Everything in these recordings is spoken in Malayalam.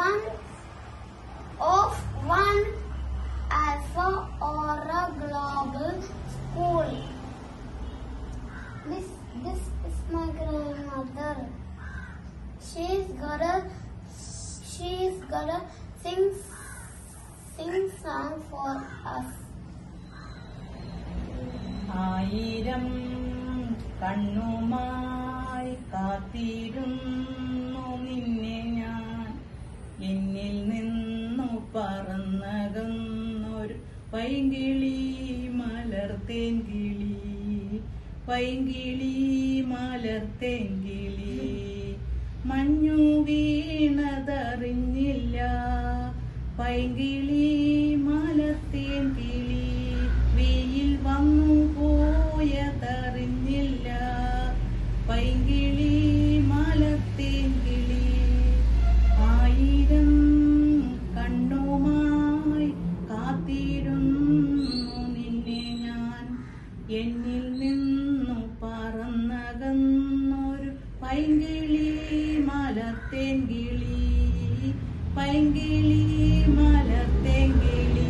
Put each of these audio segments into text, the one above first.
one of one alpha or a global school. This this is my grandmother. She's gonna she's gonna sing sing song for us. ആയിരം കണ്ണുമായി കാത്തിരുന്നു നിന്നെ ഞാൻ എന്നിൽ നിന്നു പറന്നകന്നൊരു പൈങ്കിളി മലർത്തേൻ കിളി പൈങ്കിളി മലർത്തേൻ കിളി മഞ്ഞു വീണതറിഞ്ഞില്ല പൈങ്കിളി മലർത്തേൻ കിളി വെയിൽ വന്നു പോയതറിഞ്ഞില്ല പൈങ്കിളി മലത്തേൻ കിളി ആയിരം കണ്ണുമായി കാത്തിരുന്നു നിന്നെ ഞാൻ എന്നിൽ നിന്നു പറന്നകന്നൊരു പൈങ്കിളി മലത്തേൻ കിളി പൈങ്കിളി മലത്തേൻ കിളി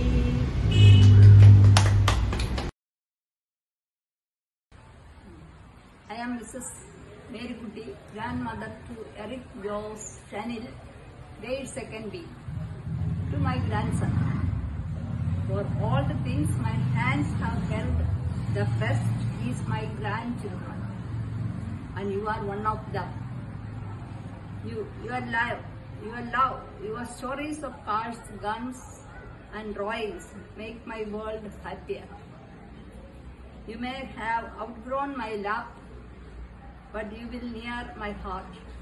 I am Mrs. Mary Kuti, grandmother to Eric Jones Chanil, grade second B. To my grandson, for all the things my hands have held, the best is my grandchildren, and you are one of them. You, your love, your love, your stories of cars, guns, and drawings make my world happier. You may have outgrown my love, but you will near my heart.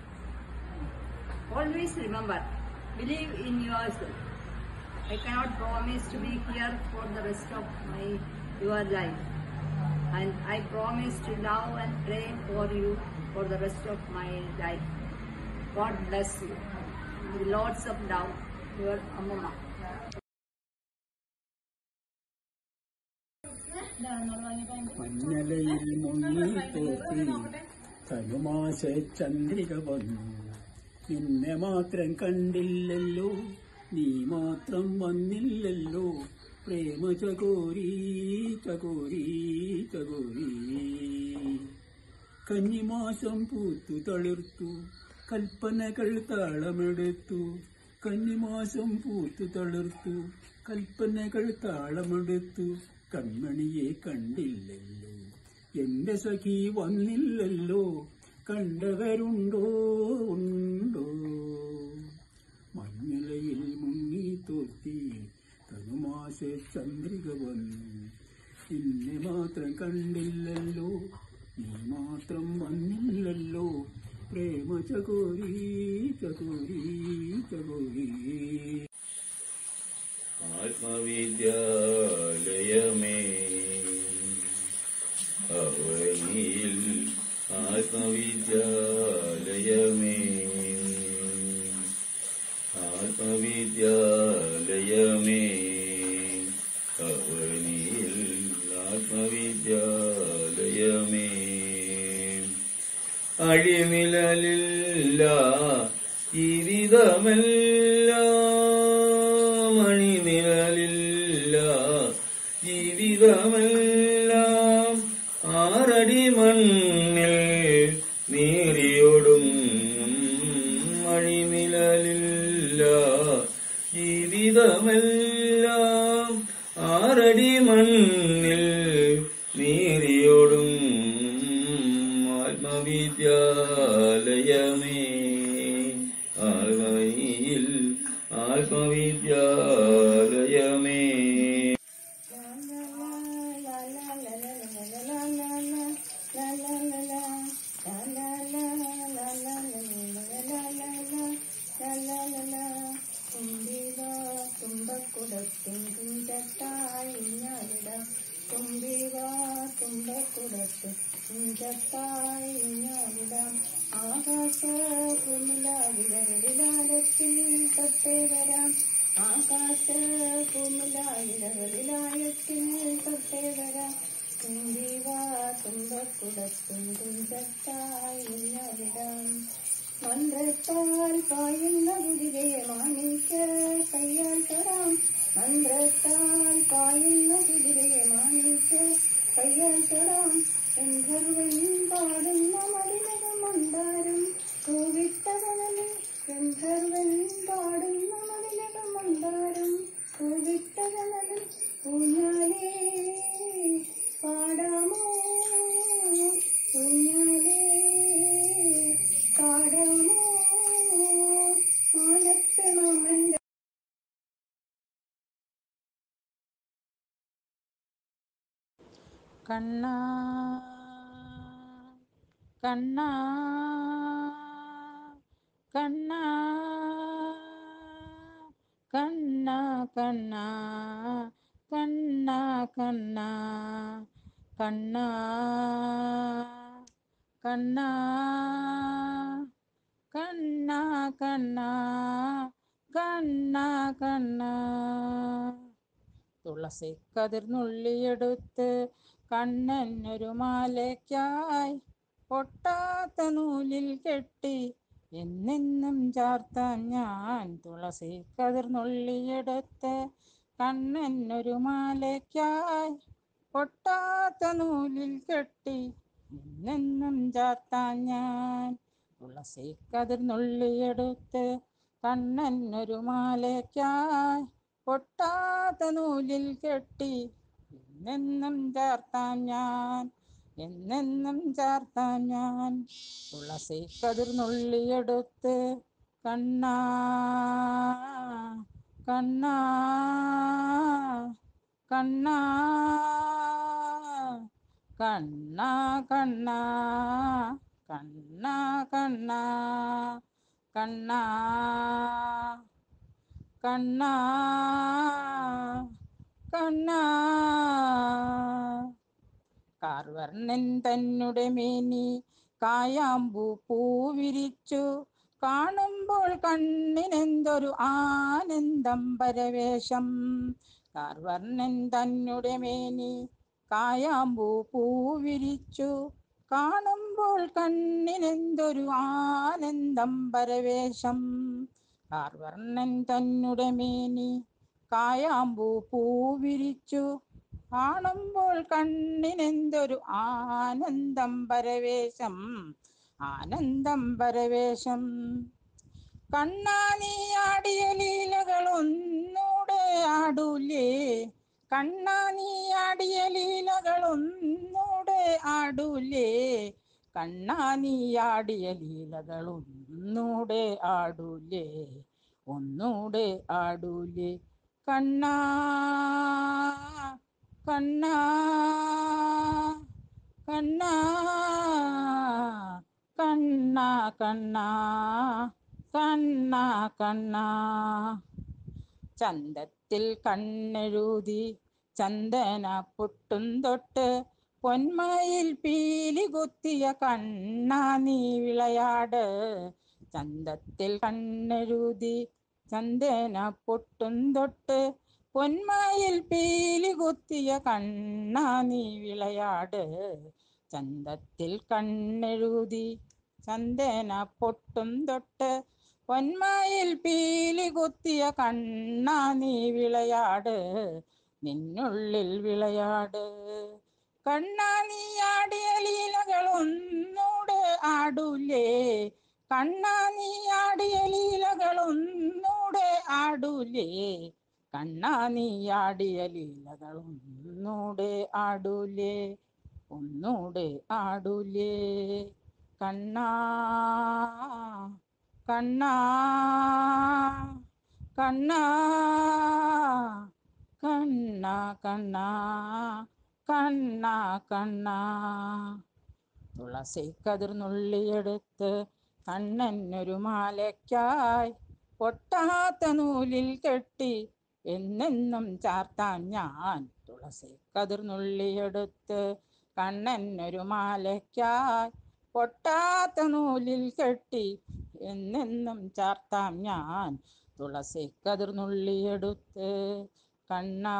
Always remember, believe in yourself. I cannot promise to be here for the rest of my your life, and I promise to love and pray for you for the rest of my life. God bless you. With lots of love, your Amma. മഞ്ഞലയിൽ മുങ്ങിത്തോത്തി തനുമാശ Chandrika വന്നു നിന്നെ മാത്രം കണ്ടില്ലല്ലോ നീ മാത്രം വന്നില്ലല്ലോ പ്രേമ ചകോരി ചകോരി ചകോരി കന്നിമാസം പൂത്തു തളിർത്തു കൽപ്പനകൾ താളമെടുത്തു കന്നിമാസം പൂത്തു തളിർത്തു കൽപ്പനകൾ താളമെടുത്തു കൺമണിയെ കണ്ടില്ലല്ലോ എന്റെ സഖി വന്നില്ലല്ലോ കണ്ടവരുണ്ടോ ഉണ്ടോ മഞ്ഞിലയിൽ മുങ്ങി തോത്തി തനുമാശ ചന്ദ്രിക വന്നു നിന്നെ മാത്രം കണ്ടില്ലല്ലോ നീ മാത്രം വന്നില്ലല്ലോ പ്രേമ ചകോരി ചകോരി ചകോരി ആത്മവിദ്യാലയമേ അവനിൽ ആത്മവിദ്യാലയമേ ആത്മവിദ്യാലയമേ അവനിൽ ആത്മവിദ്യാലയമേ അഴിനിഴലില്ല ജീവിതമെല്ലാം അണിനിഴലില്ല ജീവിതമെല്ലാം ആറടി മണ്ണിൽ നീറിയോടും അഴിനിഴലില്ല ജീവിതമെല്ലാം ആറടി മണ്ണിൽ നീറിയോടും ആത്മവിദ്യാലയമേ ആൽവയിൽ ആത്മവിദ്യാലയമേ തുമ്പക്കുടത്തിൻ കുഞ്ചത്തായി ഞാനിടാം തുമ്പിവ തുമ്പക്കുടത്ത് കുഞ്ചത്തായി ഞാനിടാം ആകാശ കുമിലാവിടകളിലാലത്തിൽ തൊട്ടേ വരാം ആകാശ കുമിലായിടകളിലായത്തിൽ തൊട്ടേ വരാം തുമ്പിവ തുമ്പക്കുടത്തും കുഞ്ചത്തായി ഞാനിടാം മന്ത്രത്താൽ പായുന്ന കുതിരയെ മാണിക്ക കയ്യാൽ തൊടാം മന്ത്രത്താൽ പായുന്ന കുതിരയെ മാണിക്ക കയ്യാൽ തൊടാം ഗന്ധർവൻ പാടുന്ന മലിനകം മന്ദാരം പൂവിട്ടകനലിൽ ഗന്ധർവൻ പാടുന്ന മലിനകം മന്ദാരം പൂവിട്ടകനലിൽ ഊഞ്ഞാലേ പാടാമോ ഊഞ്ഞാലേ പാടാമോ മാലത്തെ മാമന്റെ കണ്ണാ കണ്ണാ കണ്ണാ കണ്ണാ കണ്ണാ കണ്ണാ കണ്ണാ കണ്ണാ കണ്ണാ കണ്ണാ കണ്ണാ കണ്ണാ കണ്ണാ തുളസി കതിർന്നുള്ളിയെടുത്ത് കണ്ണനൊരു മാലയ്ക്കായി പൊട്ടാത്ത നൂലിൽ കെട്ടി എന്നെന്നും ചാർത്താൻ ഞാൻ തുളസി കതിർന്നുള്ളിയെടുത്ത് കണ്ണനൊരു മാലയ്ക്കായി പൊട്ടാത്ത നൂലിൽ കെട്ടി എന്നെന്നും ചാർത്താൻ ഞാൻ തുളസി കതിർന്നുള്ളിയെടുത്ത് കണ്ണനൊരു മാലയ്ക്കായി പൊട്ടാത്ത നൂലിൽ കെട്ടി എന്നെന്നും ചാർത്താൻ ഞാൻ എന്നെന്നും ചാർത്താൻ ഞാൻ തുളസി കതിർന്നുള്ളിയെടുത്ത് കണ്ണാ കണ്ണാ കണ്ണാ കണ്ണാ കണ്ണാ കണ്ണാ കണ്ണാ കണ്ണാ കണ്ണാ കണ്ണാ കാർവർണ്ണൻ തന്നെ മേനി കായാമ്പൂ പൂവിരിച്ചു കാണുമ്പോൾ കണ്ണിനെന്തൊരു ആനന്ദം പരവേശം കാർവർണ്ണൻ തന്നെ മേനി കായാമ്പൂ പൂവിരിച്ചു കാണുമ്പോൾ കണ്ണിനെന്തൊരു ആനന്ദം പരവേശം കാർവർണ്ണൻ തന്നെ മേനി കായാമ്പൂ പൂവിരിച്ചു കാണുമ്പോൾ കണ്ണിനെന്തൊരു ആനന്ദം പരവേശം ആനന്ദം പരവേശം കണ്ണാ നീ ആടിയ ലീലകൾ ഒന്നൂടെ ആടൂലേ കണ്ണാ നീ ആടിയ ലീലകൾ ഒന്നൂടെ ആടൂലേ കണ്ണാ നീ ആടിയ ലീലകൾ ഒന്നൂടെ ആടൂലേ ഒന്നൂടെ ആടൂലേ കണ്ണാ കണ്ണാ കണ്ണാ കണ്ണാ കണ്ണാ കണ്ണാ കണ്ണാ ചന്തത്തിൽ കണ്ണെഴുതി ചന്ദന പൊട്ടും തൊട്ട് പൊന്മയിൽ പീലി കുത്തിയ കണ്ണാ നീ വിളയാട് ചന്തത്തിൽ കണ്ണെഴുതി ചന്ദന പൊട്ടും തൊട്ട് പൊന്മയിൽ പീലി കുത്തിയ കണ്ണാ നീ വിളയാട് ചന്തത്തിൽ കണ്ണെഴുതി ചന്ദന പൊട്ടും തൊട്ട് പൊന്മയിൽ പീലി കുത്തിയ കണ്ണാ നീ വിളയാട് നിന്നുള്ളിൽ വിളയാട് കണ്ണാ നീ ആടിയ ലീലകൾ ഒന്നൂടെ ആടൂലേ കണ്ണാ നീ ആടിയ ലീലകൾ ഒന്നൂടെ ആടൂലേ കണ്ണാ നീ ആടിയ ലീലകൾ ഒന്നൂടെ ആടൂലേ ഒന്നൂടെ ആടൂലേ കണ്ണാ കണ്ണാ കണ്ണാ കണ്ണാ കണ്ണാ കണ്ണാ കണ്ണാ തുളസി കതിർന്നുള്ളിയെടുത്ത് കണ്ണനൊരു മാലയ്ക്കായി പൊട്ടാത്ത നൂലിൽ കെട്ടി എന്നെന്നും ചാർത്താൻ ഞാൻ തുളസി കതിർന്നുള്ളിയെടുത്ത് കണ്ണനൊരു മാലയ്ക്കായി പൊട്ടാത്ത നൂലിൽ കെട്ടി എന്നെന്നും ചാർത്താം ഞാൻ തുളസി കതിർന്നുള്ളിയെടുത്ത് കണ്ണാ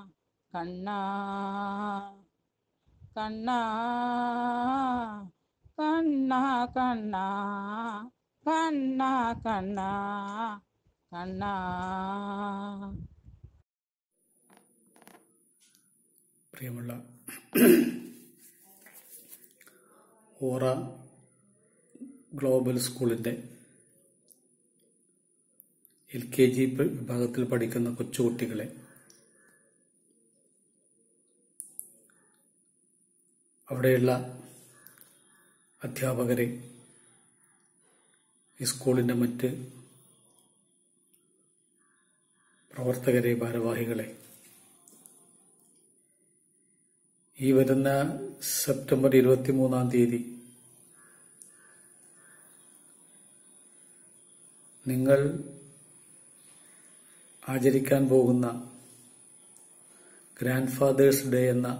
കണ്ണാ കണ്ണാ കണ്ണ കണ്ണ കണ്ണ കണ്ണ കണ്ണ പ്രിയമുള്ള ഓറ ഗ്ലോബൽ സ്കൂളിൻ്റെ എൽ കെ ജി വിഭാഗത്തിൽ പഠിക്കുന്ന കൊച്ചുകുട്ടികളെ അവിടെയുള്ള അധ്യാപകരെ ഈ സ്കൂളിൻ്റെ മറ്റ് പ്രവർത്തകരെ ഭാരവാഹികളെ ഈ വരുന്ന സെപ്റ്റംബർ ഇരുപത്തിമൂന്നാം തീയതി നിങ്ങൾ ആചരിക്കാൻ പോകുന്ന ഗ്രാൻഡ് ഫാദേഴ്സ് ഡേ എന്ന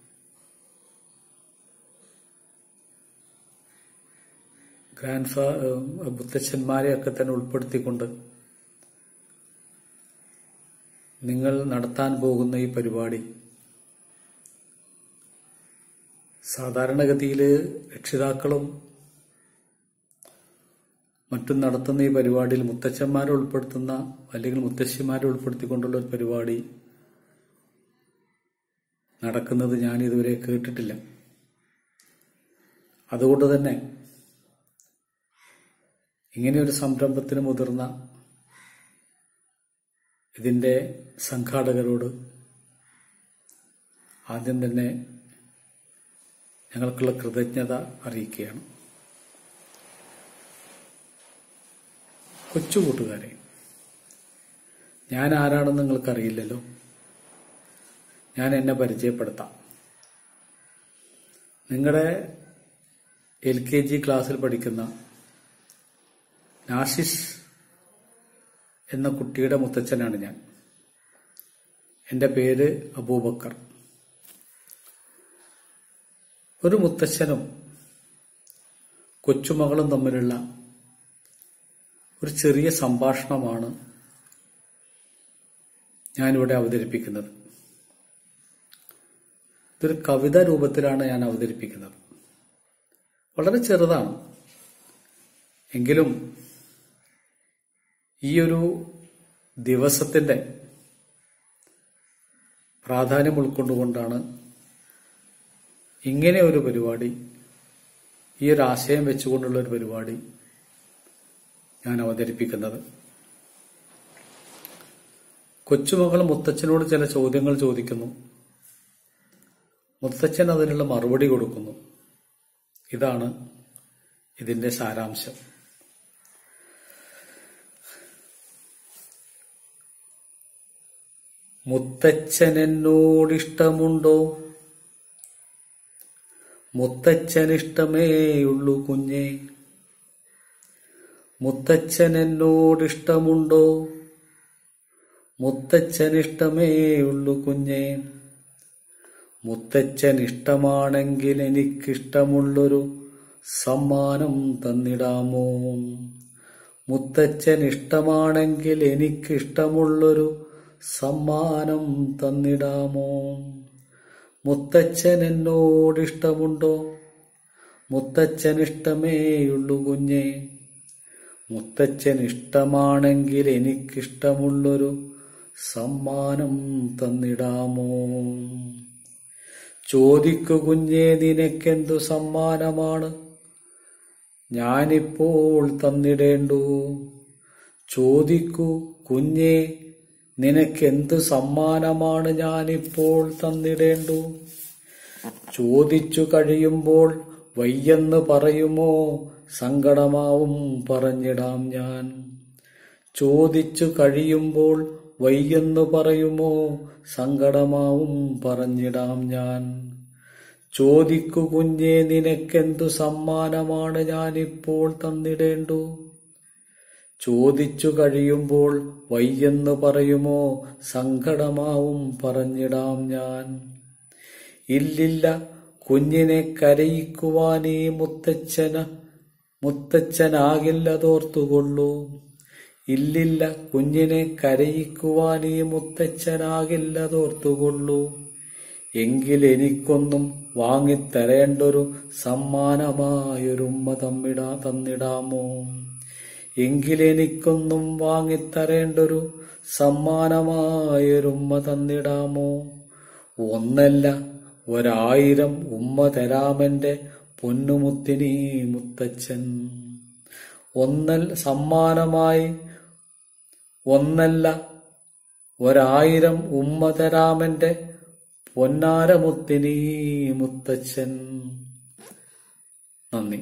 ഗ്രാൻഡ് ഫാ മുത്തച്ഛന്മാരെയൊക്കെ തന്നെ ഉൾപ്പെടുത്തിക്കൊണ്ട് നിങ്ങൾ നടത്താൻ പോകുന്ന ഈ പരിപാടി സാധാരണഗതിയിൽ രക്ഷിതാക്കളും മറ്റും നടത്തുന്ന ഈ പരിപാടിയിൽ മുത്തച്ഛന്മാരെ ഉൾപ്പെടുത്തുന്ന അല്ലെങ്കിൽ മുത്തശ്ശിമാരെ ഉൾപ്പെടുത്തിക്കൊണ്ടുള്ള ഒരു പരിപാടി നടക്കുന്നത് ഞാൻ ഇതുവരെ കേട്ടിട്ടില്ല അതുകൊണ്ട് തന്നെ ഇങ്ങനെയൊരു സംരംഭത്തിന് മുതിർന്ന ഇതിന്റെ സംഘാടകരോട് ആദ്യം തന്നെ ഞങ്ങൾക്കുള്ള കൃതജ്ഞത അറിയിക്കുകയാണ് കൊച്ചു കൂട്ടുകാരെ ഞാൻ ആരാണെന്ന് നിങ്ങൾക്കറിയില്ലല്ലോ ഞാൻ എന്നെ പരിചയപ്പെടുത്താം നിങ്ങളുടെ എൽ കെ ജി ക്ലാസ്സിൽ പഠിക്കുന്ന നാഷിസ് എന്ന കുട്ടിയുടെ മുത്തച്ഛനാണ് ഞാൻ എൻ്റെ പേര് അബൂബക്കർ ഒരു മുത്തച്ഛനും കൊച്ചുമകളും തമ്മിലുള്ള ഒരു ചെറിയ സംഭാഷണമാണ് ഞാനിവിടെ അവതരിപ്പിക്കുന്നത് ഇതൊരു കവിതാ രൂപത്തിലാണ് ഞാൻ അവതരിപ്പിക്കുന്നത് വളരെ ചെറുതാണ് എങ്കിലും ഈ ഒരു ദിവസത്തിന്റെ പ്രാധാന്യം ഉൾക്കൊണ്ടുകൊണ്ടാണ് ഇങ്ങനെ ഒരു പരിപാടി ഈ ഒരു ആശയം വെച്ചുകൊണ്ടുള്ള ഒരു പരിപാടി ഞാൻ അവതരിപ്പിക്കുന്നത് കൊച്ചുമകൾ മുത്തച്ഛനോട് ചില ചോദ്യങ്ങൾ ചോദിക്കുന്നു മുത്തച്ഛൻ അതിനുള്ള മറുപടി കൊടുക്കുന്നു ഇതാണ് ഇതിന്റെ സാരാംശം മുത്തച്ഛനെന്നോടിഷ്ടമുണ്ടോ മുത്തച്ഛനിഷ്ടമേയുള്ളൂ കുഞ്ഞെ മുത്തച്ഛനെന്നോടിഷ്ടമുണ്ടോ മുത്തച്ഛനിഷ്ടമേയുള്ളൂ കുഞ്ഞെ മുത്തച്ഛൻ ഇഷ്ടമാണെങ്കിൽ എനിക്കിഷ്ടമുള്ളൊരു സമ്മാനം തന്നിടാമോ മുത്തച്ഛൻ ഇഷ്ടമാണെങ്കിൽ എനിക്കിഷ്ടമുള്ളൊരു സമ്മാനം തന്നിടാമോ മുത്തച്ഛൻ എന്നോടിഷ്ടമുണ്ടോ മുത്തച്ഛൻ ഇഷ്ടമേയുള്ളൂ കുഞ്ഞെ മുത്തച്ഛൻ ഇഷ്ടമാണെങ്കിൽ എനിക്കിഷ്ടമുള്ളൊരു സമ്മാനം തന്നിടാമോ ചോദിക്കു കുഞ്ഞെ നിനക്കെന്തു സമ്മാനമാണ് ഞാനിപ്പോൾ തന്നിടേണ്ടു ചോദിക്കൂ കുഞ്ഞെ നിനക്കെന്ത് സമ്മാനമാണ് ഞാനിപ്പോൾ തന്നിടേണ്ടു ചോദിച്ചു കഴിയുമ്പോൾ വയ്യെന്ന് പറയുമോ സങ്കടമാവും പറഞ്ഞിടാം ഞാൻ ചോദിച്ചു കഴിയുമ്പോൾ വയ്യെന്ന് പറയുമോ സങ്കടമാവും പറഞ്ഞിടാം ഞാൻ ചോദിക്കു കുഞ്ഞെ നിനക്കെന്തു സമ്മാനമാണ് ഞാനിപ്പോൾ തന്നിടേണ്ടു ചോദിച്ചു കഴിയുമ്പോൾ വയ്യെന്ന് പറയുമോ സങ്കടമാവും പറഞ്ഞിടാം ഞാൻ ഇല്ലില്ല കുഞ്ഞിനെ കരയിക്കുവാനീ മുത്തച്ഛന് മുത്തച്ഛനാകില്ലതോർത്തുകൊള്ളൂ ഇല്ലില്ല കുഞ്ഞിനെ കരയിക്കുവാനീ മുത്തച്ഛനാകില്ലതോർത്തുകൊള്ളൂ എങ്കിലെനിക്കൊന്നും വാങ്ങിത്തരേണ്ടൊരു സമ്മാനമായൊരുമ്മ തമ്മിടാ തന്നിടാമോ എങ്കിലെനിക്കൊന്നും വാങ്ങിത്തരേണ്ടൊരു സമ്മാനമായൊരുമ്മ തന്നിടാമോ ഒന്നല്ല ഒരായിരം ഉമ്മ തരാമെന്റെ പൊന്നുമുത്തിനീ മുത്തച്ഛൻ ഒന്നൽ സമ്മാനമായി ഒന്നല്ല ഒരായിരം ഉമ്മ തരാമെന്റെ പൊന്നാരമുത്തിനീ മുത്തച്ഛൻ നന്ദി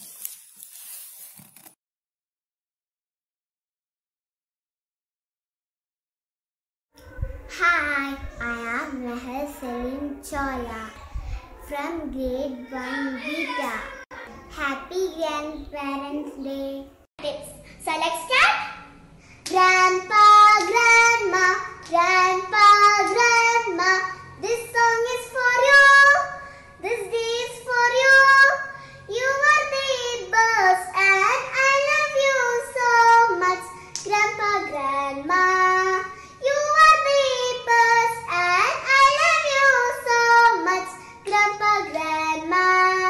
Hi, I am Rahel Selim Chola from grade 1 Vita. Happy Grandparents' Day. Tips. So let's start. Grandpa, Grandma, Grandpa, Grandma, this song is for you. This day is for you. You are the best and I love you so much. Grandpa, Grandma, you are the best and I love you so much. Grandpa, Grandma.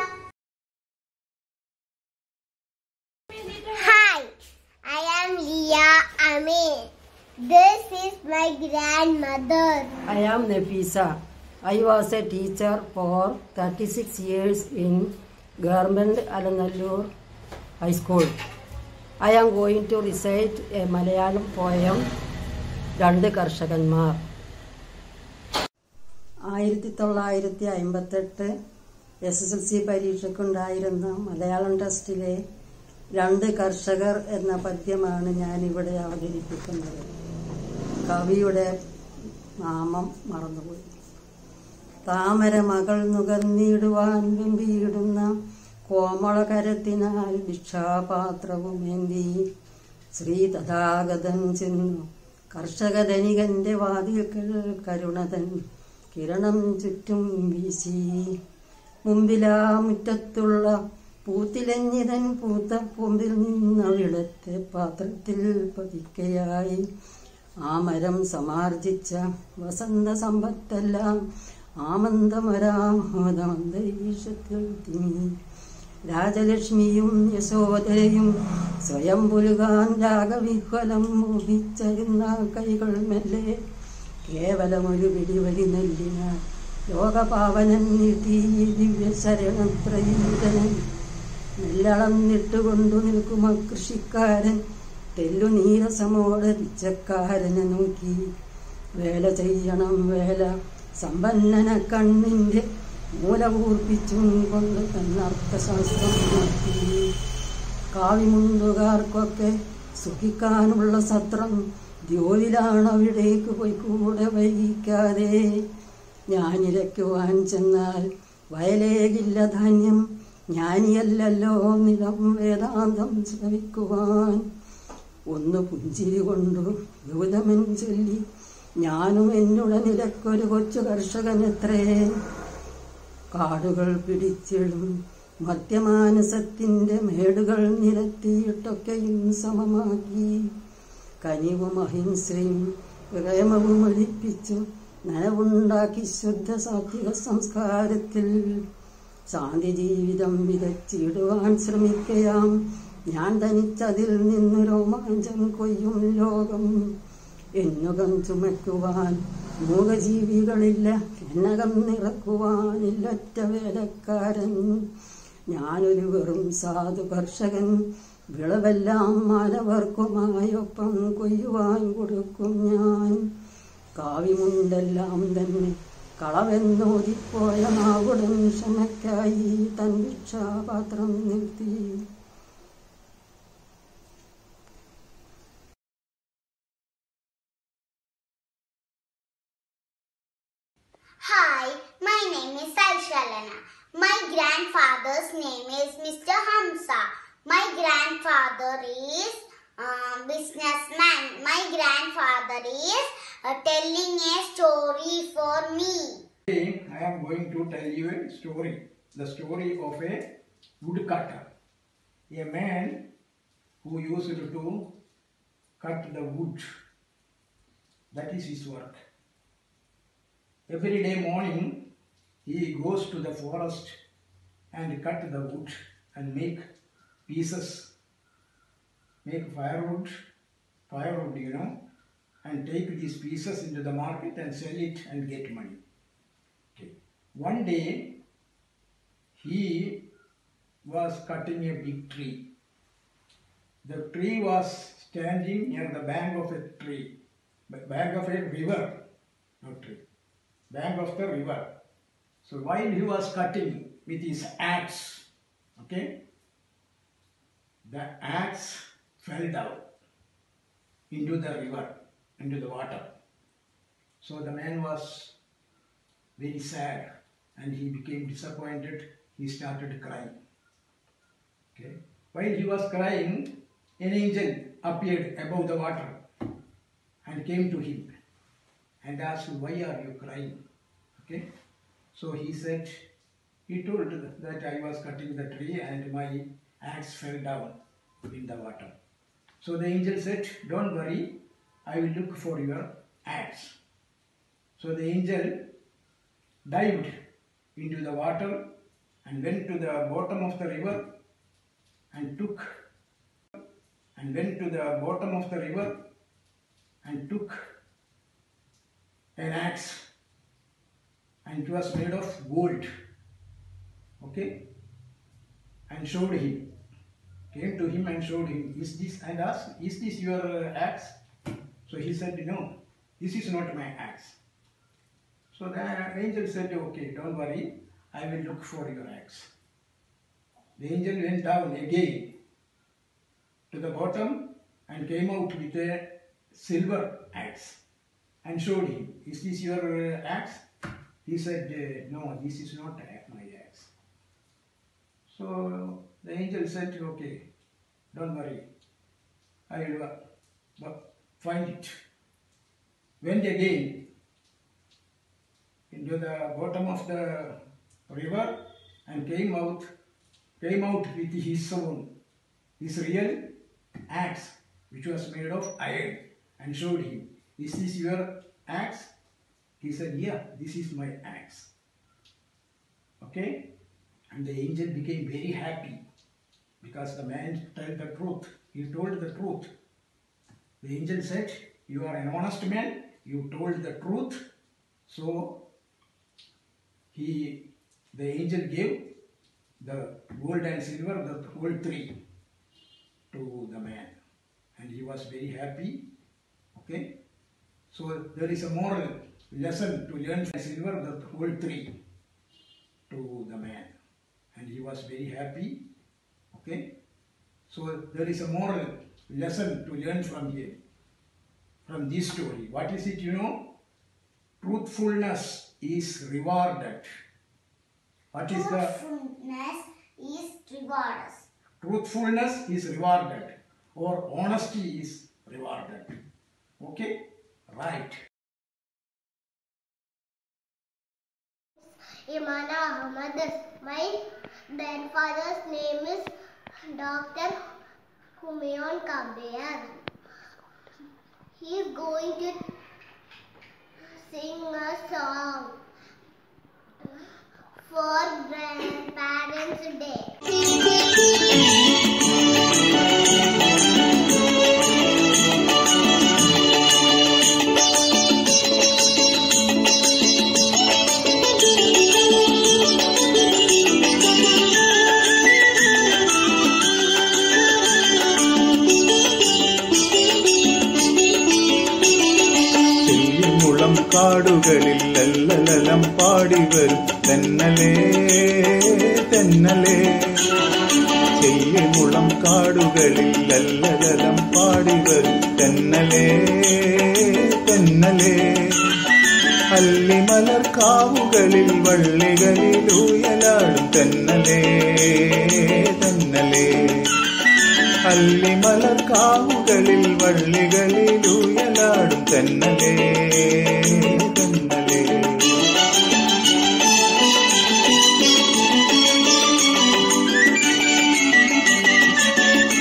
Hi, I am Leah Amin. This is my grandmother. I am Nafisa. I was a teacher for 36 years in Government Alanallur High School. I am going to recite a Malayalam poem, രണ്ട് കർഷകന്മാർ ആയിരത്തി തൊള്ളായിരത്തി അമ്പത്തെട്ട് എസ് എസ് എൽ സി പരീക്ഷയ്ക്കുണ്ടായിരുന്ന മലയാളം ടെസ്റ്റിലെ രണ്ട് കർഷകർ എന്ന പദ്യമാണ് ഞാനിവിടെ അവതരിപ്പിക്കുന്നത് കവിയുടെ നാമം മറന്നുപോയി താമര മകൾ നുകർന്നിടുവാൻ വെമ്പിയിടുന്ന കോമളകരത്തിനാൽ ഭിക്ഷാപാത്രവുമേന്തി ശ്രീ തഥാഗതൻ ചെന്നു കർഷകധനികന്റെ വാതിൽക്കൽ കരുണതൻ കിരണം ചുറ്റും വീശി മുമ്പിലാ മുറ്റത്തുള്ള പൂത്തിലഞ്ഞിതൻ പൂത്ത പൂമ്പിൽ നിന്നവിടത്തെ പാത്രത്തിൽ പതിക്കയായി ആ മരം സമാർജിച്ച വസന്ത സമ്പത്തെല്ലാം ആമന്ദമരാമന്തരീക്ഷത്തിൽ തിങ്ങി രാജലക്ഷ്മിയും യശോദരയും സ്വയം പുലുകാൻ രാഗവിഹ്വലം മോഹിച്ചരുന്ന കൈകൾ മെല്ലെ കേവലമൊരു പിടിവരി നെല്ലിനാൽ ലോകപാവനൻ നീട്ടി ദിവ്യ ശരണത്രയീതനൻ നെല്ലളന്നിട്ടുകൊണ്ടു നിൽക്കുമ കൃഷിക്കാരൻ തെല്ലു നീരസമോടെ പിച്ചക്കാരനെ നോക്കി വേല ചെയ്യണം വേല സമ്പന്നന കണ്ണിന്റെ മൂലകൂർപ്പിച്ചും കൊണ്ട് തന്നർത്ഥശാസ്ത്രം നോക്കി കാവിമുണ്ടുകാർക്കൊക്കെ സുഖിക്കാനുള്ള സത്രം ദ്യോതിലാണ് അവിടേക്ക് പോയി കൂടെ വൈകിക്കാതെ ഞാനിരയ്ക്കുവാൻ ചെന്നാൽ വയലേകില്ല ധാന്യം ജ്ഞാനിയല്ലല്ലോ നിലം വേദാന്തം ശ്രവിക്കുവാൻ ഒന്ന് പുഞ്ചിരി കൊണ്ടു ദൂതമൻ ചൊല്ലി ഞാനും എന്നുടെ നിലക്കൊരു കൊച്ചു കർഷകനെത്രേ കാടുകൾ പിടിച്ചിടും മധ്യമാനസത്തിന്റെ മേടുകൾ നിരത്തിയിട്ടൊക്കെയും സമമാക്കി കനിവും അഹിംസയും പ്രേമവും ഒഴിപ്പിച്ചു നനവുണ്ടാക്കി ശുദ്ധ സാത്വിക സംസ്കാരത്തിൽ ശാന്തി ജീവിതം വിതച്ചിടുവാൻ ശ്രമിക്കയാം ഞാൻ തനിച്ചതിൽ നിന്ന് രോമാഞ്ചം കൊയ്യും ലോകം എന്നുകം ചുമക്കുവാൻ മൂകജീവികളില്ല എന്നകം നിറക്കുവാനില്ലൊറ്റ വേലക്കാരൻ ഞാനൊരു വെറും സാധു കർഷകൻ വിളവെല്ലാം മാനവർക്കുമായൊപ്പം കൊയ്യുവാൻ കൊടുക്കും ഞാൻ കാവിമുണ്ടെല്ലാം തന്നെ കളവെന്നോതിപ്പോയ നാവുടൻ ക്ഷമയ്ക്കായി തൻ ഭിക്ഷാപാത്രം നിർത്തി Hi, my name is Aishalana. My grandfather's name is Mr. Hamsa. My grandfather is uh, businessman. My grandfather is uh, telling a story for me. Today I am going to tell you a story. The story of a woodcutter. A man who used to cut the wood. That is his work. Every day morning he goes to the forest and cut the wood and make pieces, make firewood, firewood, you know, and take these pieces into the market and sell it and get money. Okay. One day, he was cutting a big tree. The tree was standing near the bank of a tree, b- bank of a river, not tree, bank of the river. So while he was cutting with his axe, okay, the axe fell down into the river, into the water. So the man was very sad and he became disappointed. He started crying. Okay. While he was crying, an angel appeared above the water and came to him and asked, Why are you crying? Okay. So he said, he told that I was cutting the tree and my axe fell down in the water. So the angel said, Don't worry, I will look for your axe. So the angel dived into the water and went to the bottom of the river and took and went to the bottom of the river and took an axe and it was made of gold okay and showed him came to him and showed him is this and asked is this your uh, axe so he said no this is not my axe so the angel said okay don't worry i will look for your axe the angel went down again to the bottom and came out with a silver axe and showed him, Is this your uh, axe? He said, uh, No, this is not my axe. So the angel said, Okay, don't worry, I will uh, but find it. Went again into the bottom of the river and came out came out with his own his real axe which was made of iron and showed him is this your axe he said yeah this is my axe okay and the angel became very happy because the man told the truth he told the truth the angel said you are an honest man you told the truth so he the angel gave the gold and silver the whole three to the man and he was very happy okay so there is a moral lesson to learn from silver the whole three to the man and he was very happy okay so there is a moral lesson to learn from here from this story what is it you know truthfulness is rewarded what is the Truthfulness is rewarded. truthfulness is rewarded or honesty is rewarded okay right Imana Ahmad. My grandfather's name is Dr. Humayun Kabir. He is going to sing a song for Grandparents' Day. ചെല്ലിമുളം കാടുകളിൽ ലല്ലലലം പാടി വരും തെന്നലേ തെന്നലേ ചെല്ലിമുളം കാടുകളിൽ ലല്ലലലം പാടി വരും തെന്നലേ തെന്നലേ അല്ലിമലർ കാവുകളിൽ വള്ളികളിൽ ഊയലാടും തെന്നലേ തെന്നലേ അല്ലിമലർ കാവുകളിൽ വള്ളികളിൽ ഊയലാടും തെന്നലേ തെന്നലേ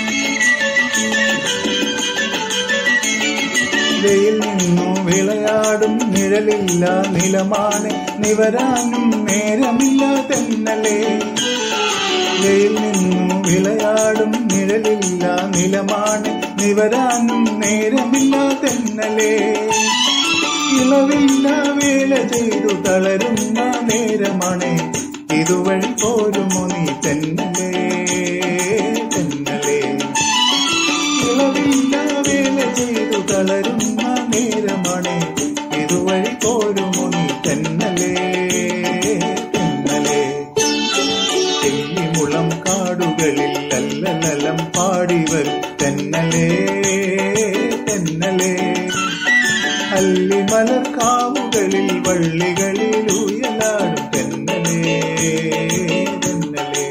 വെയിൽ നിന്നു വിളയാടി വിളയാടും നിഴലില്ല നിലമാണ് നിവരാനും നേരമില്ല തെന്നലേ വെയിൽ നിന്നു വിളയാടും നിഴലില്ല നിലമാണ് നിവരാനും നേരമില്ല തെന്നലേ ഇളവില്ല വേല ചെയ്തു തളരുന്ന നേരമാണ് ഇതുവഴി പോരുമോ നീ തെന്നലേ തെന്നലേ ഇളവില്ല വേല ചെയ്തു തളരുന്ന നേരമാണ് ഇതുവഴി പോരുമോ നീ തെന്നലേ തെന്നലേ തെല്ലിമുളം കാടുകളിൽ ലല്ലലം പാടി വരും തെന്നലേ തെന്നലേ അല്ലിമലർ കാവുകളിൽ വള്ളികളിൽ ഉയലാടും തെന്നലേ തെന്നലേ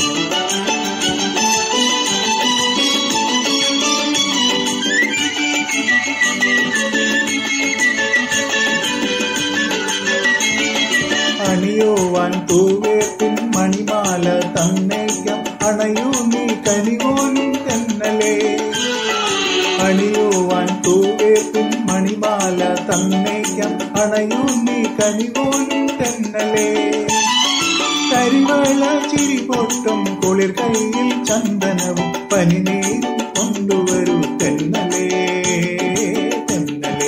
അണിയോവാൻ തൂവേപ്പിൻ മണിമാല തന്നേക്കാം അണയൂ നീ കനിപോലും തെന്നലേ അണിയോവാൻ തൂവേപ്പിൻ മണിമാല തന്നേക്കാം അണയൂ നീ കനിപോലും തെന്നലേ കരിവള ചിരി പൊട്ടും കുളിർ കയ്യിൽ ചന്ദനവും പനിനീരും കൊണ്ടുവരൂ തെന്നലേ തെന്നലേ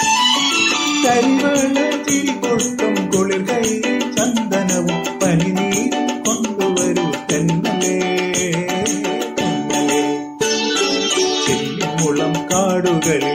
കരിവള ചിരി പൊട്ടും കുളിർ കയ്യിൽ ചന്ദനവും പനിനീരും കൊണ്ടുവരൂ തെന്നലേ തെന്നലേ ചെല്ലിമുളം കാടുകളിൽ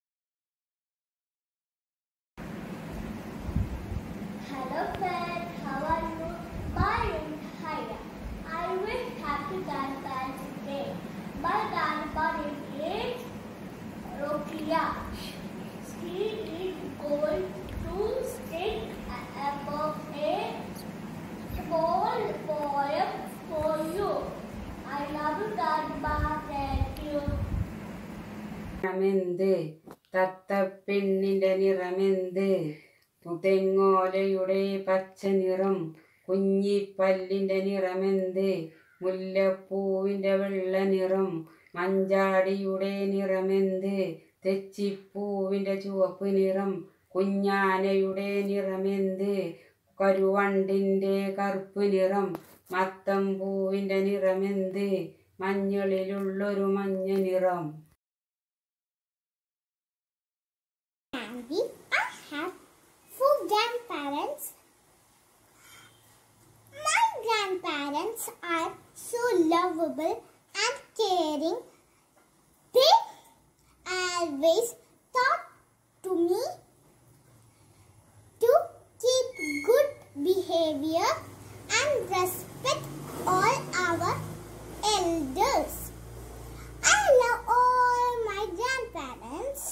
Hello friend, how are you? My name is Haya. I wish happy grandparents day. My grandpa is Rokia. He is going to stick above a small poem for you. I love you, grandpa. Thank you. നിറമെന്ത് തത്തപ്പെണ്ണിന്റെ നിറമെന്ത് തെങ്ങോലയുടെ പച്ച നിറം കുഞ്ഞിപ്പല്ലിന്റെ നിറമെന്ത് മുല്ലപ്പൂവിന്റെ വെള്ള നിറം മഞ്ചാടിയുടെ നിറമെന്ത് തെച്ചിപ്പൂവിന്റെ ചുവപ്പ് നിറം കുഞ്ഞാനയുടെ നിറമെന്ത് കരുവണ്ടിന്റെ കറുപ്പ് നിറം മത്തം പൂവിന്റെ നിറമെന്ത് മഞ്ഞളിലുള്ളൊരു മഞ്ഞ നിറം Andy, I have four grandparents. My grandparents are so lovable and caring. They always taught to me to keep good behavior and respect all our elders. I love all my grandparents.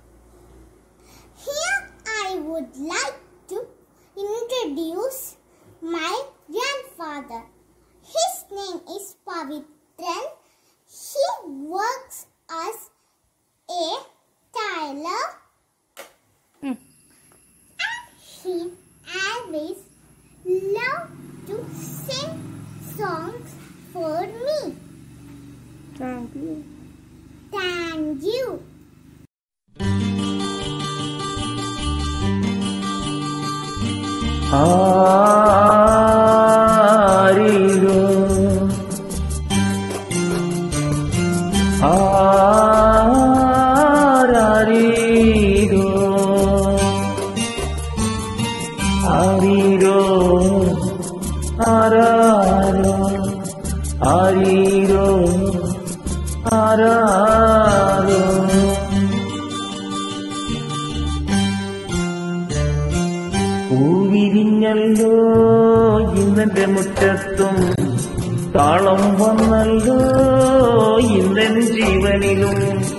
Here I would like to introduce my grandfather. His name is Pavitran. He works as a tailor. And he always loved to sing songs for me. Thank you. Thank you. ആരീരോ ആരീരോ ആരീരോ ആരാരോ ആരീരോ ആരാരോ പൂവിരിഞ്ഞല്ലോ ഇന്നെന്റെ മുറ്റത്തും താളം വന്നല്ലോ ഇന്നൻ ജീവനിലും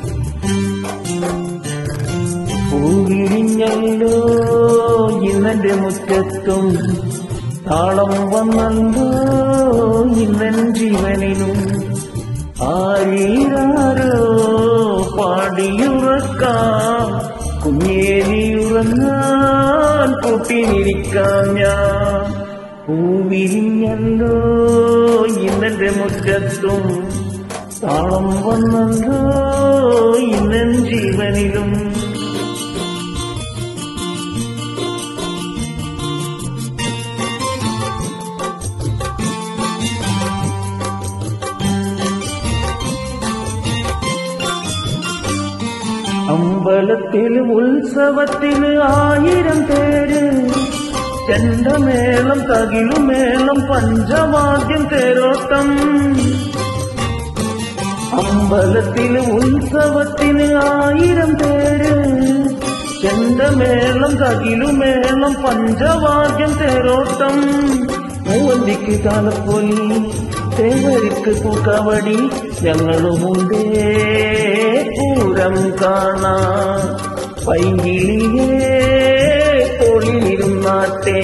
പൂവിരിഞ്ഞല്ലോ ഇന്നെന്റെ മുറ്റത്തും താളം വന്നല്ലോ ഇന്നൻ ജീവനിലും ആരീരാരോ പാടിയുറക്കാം കുഞ്ഞേലിയുറങ്ങാൻ കൂട്ടിനിരിക്കാം ഞാൻ പൂവിരിഞ്ഞല്ലോ ഇന്നെന്റെ മുറ്റത്തും താളം വന്നല്ലോ ഇന്നൻ ജീവനിലും അമ്പലത്തിൽ ഉത്സവത്തിന് ആയിരം പേര് ചെണ്ടമേളം തകിലുമേളം പഞ്ചവാദ്യം തേരോട്ടം അമ്പലത്തിൽ ഉത്സവത്തിന് ആയിരം പേര് ചെണ്ടമേളം തകിലുമേളം പഞ്ചവാദ്യം തേരോട്ടം മൂവന്തിക്ക് കാലപ്പൊലി തേവരിക്ക് പൂക്കവടി ഞങ്ങളുമുണ്ടേ പൂരം കാണാ പൈകിളിയേ തൊഴിലിരുന്നാട്ടെ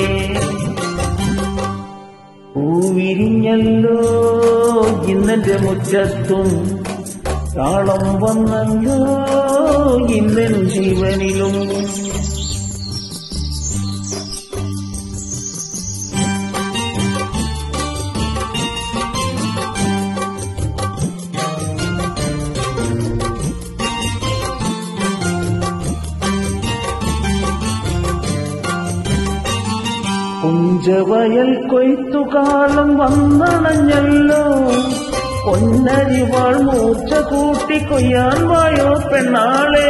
പൂവിരിഞ്ഞല്ലോ ഇന്നെന്റെ മുറ്റത്തും താളം വന്നല്ലോ ഇന്നൻ ജീവനിലും പുഞ്ചവയൽ കൊയ്ത്തുകാലം വന്നണഞ്ഞല്ലോ പൊന്നരിവാൾ മൂർച്ച കൂട്ടി കൊയ്യാൻ വായോ പെണ്ണാളെ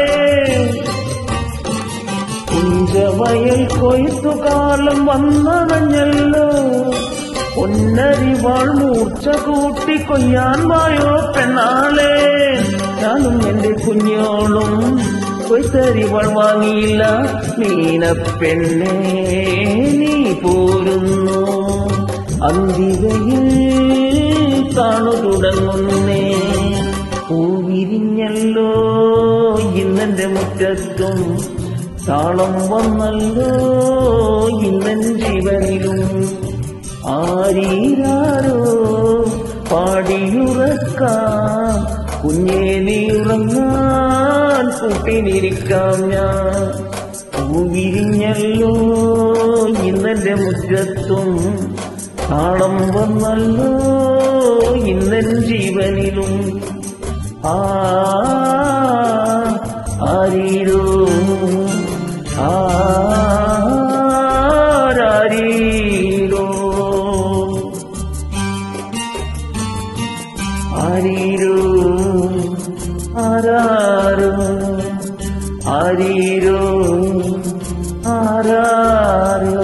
പുഞ്ചവയൽ കൊയ്ത്തുകാലം വന്നണഞ്ഞല്ലോ പൊന്നരിവാൾ മൂർച്ച കൂട്ടി കൊയ്യാൻ വായോ പെണ്ണാളെ ഞാനും എന്റെ കുഞ്ഞോളും കൊയ്ത്തരിവാൾ വാങ്ങിയില്ല മീനപ്പെണ്ണേ നീ പോരുന്നു അന്തികയിൽ കാണു തുടങ്ങുന്നേ പൂവിരിഞ്ഞല്ലോ ഇന്നെന്റെ മുറ്റത്തും താളം വന്നല്ലോ ഇന്നൻ ജീവനിലും ആരീരാരോ പാടിയുറക്കാം കുഞ്ഞേ നീ ഉറങ്ങാൻ കൂട്ടിനിരിക്കാം ഞാൻ പൂവിരിഞ്ഞല്ലോ ഇന്നെന്റെ മുറ്റത്തും താളം വന്നല്ലോ ഇന്നൻ ജീവനിലും ആ ആരീരോ ആരാരീരോ ആരീരോ ആരാരോ ആരീരോ ആരാരോ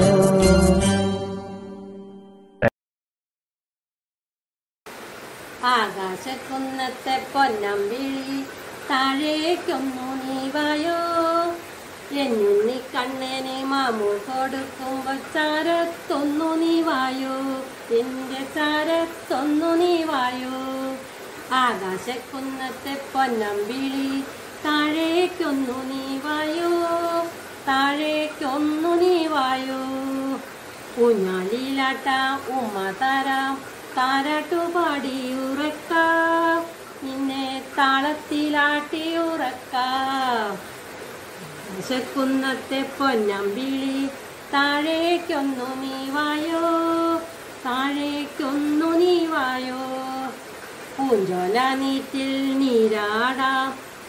ആകാശക്കുന്നത്തെ പൊന്നമ്പിളി താഴേക്കൊന്നു നീ വായോ എന്നുണ്ണി കണ്ണനെ മാമു കൊടുക്കുമ്പോ ചാരത്തൊന്നു നീ വായോ എന്റെ ചാരത്തൊന്നു നീ വായോ ആകാശക്കുന്നത്തെ പൊന്നമ്പിളി താഴേക്കൊന്നു നീ വായോ താഴേക്കൊന്നു നീ വായോ ഊഞ്ഞാലിലാട്ട ഉമ്മ തരാം താരാട്ടു പാടി ഉറക്കാം നിന്നെ താളത്തിലാട്ടി ഉറക്കാം വിശക്കുന്നത്തെ പൊന്നമ്പിളി താഴേക്കൊന്നു നീ വായോ താഴേക്കൊന്നു നീ വായോ പൂഞ്ചോല നീറ്റിൽ നീരാടാം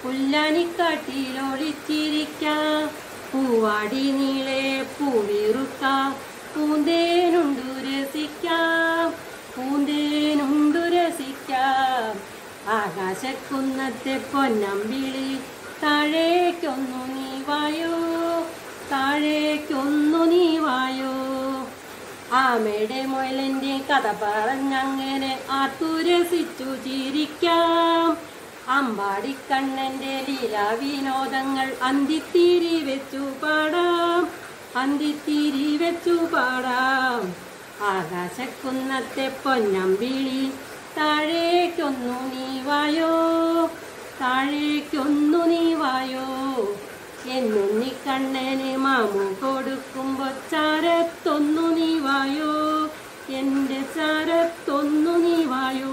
പുല്ലാനിക്കാട്ടിലൊളിച്ചിരിക്കാം പൂവാടി നീളെ പൂവിറുക്കാം പൂന്തേനുണ്ടു രസിക്കാം പൂന്തേനുണ്ടു രസിക്കാം ആകാശക്കുന്നത്തെ പൊന്നമ്പിളി താഴേക്കൊന്നു നീ വായോ താഴേക്കൊന്നു നീ വായോ ആമയുടെ മുയലിന്റെ കഥ പറഞ്ഞങ്ങനെ ആർത്തുരസിച്ചു ചിരിക്കാം അമ്പാടിക്കണ്ണന്റെ ലീലാ വിനോദങ്ങൾ അന്തിത്തിരി വെച്ചു പാടാം അന്തിത്തിരി വെച്ചു പാടാം ആകാശക്കുന്നത്തെ പൊന്നമ്പിളി താഴേക്കൊന്നു നീ വായോ താഴേക്കൊന്നു നീ വായോ എന്നുണ്ണി കണ്ണന് മാമു കൊടുക്കുമ്പോ ചാരത്തൊന്നു നീ വായോ എന്റെ ചാരത്തൊന്നു നീ വായോ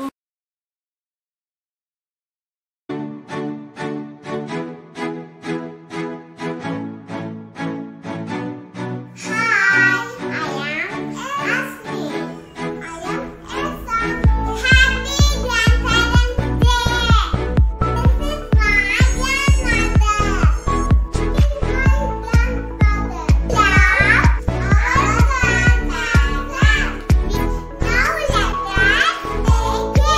Hi, I am Asmi. I am Elsa. Happy Grandparents' Day. This is my grandmother. This is my grandfather. Yeah, our grandmother. Now let us take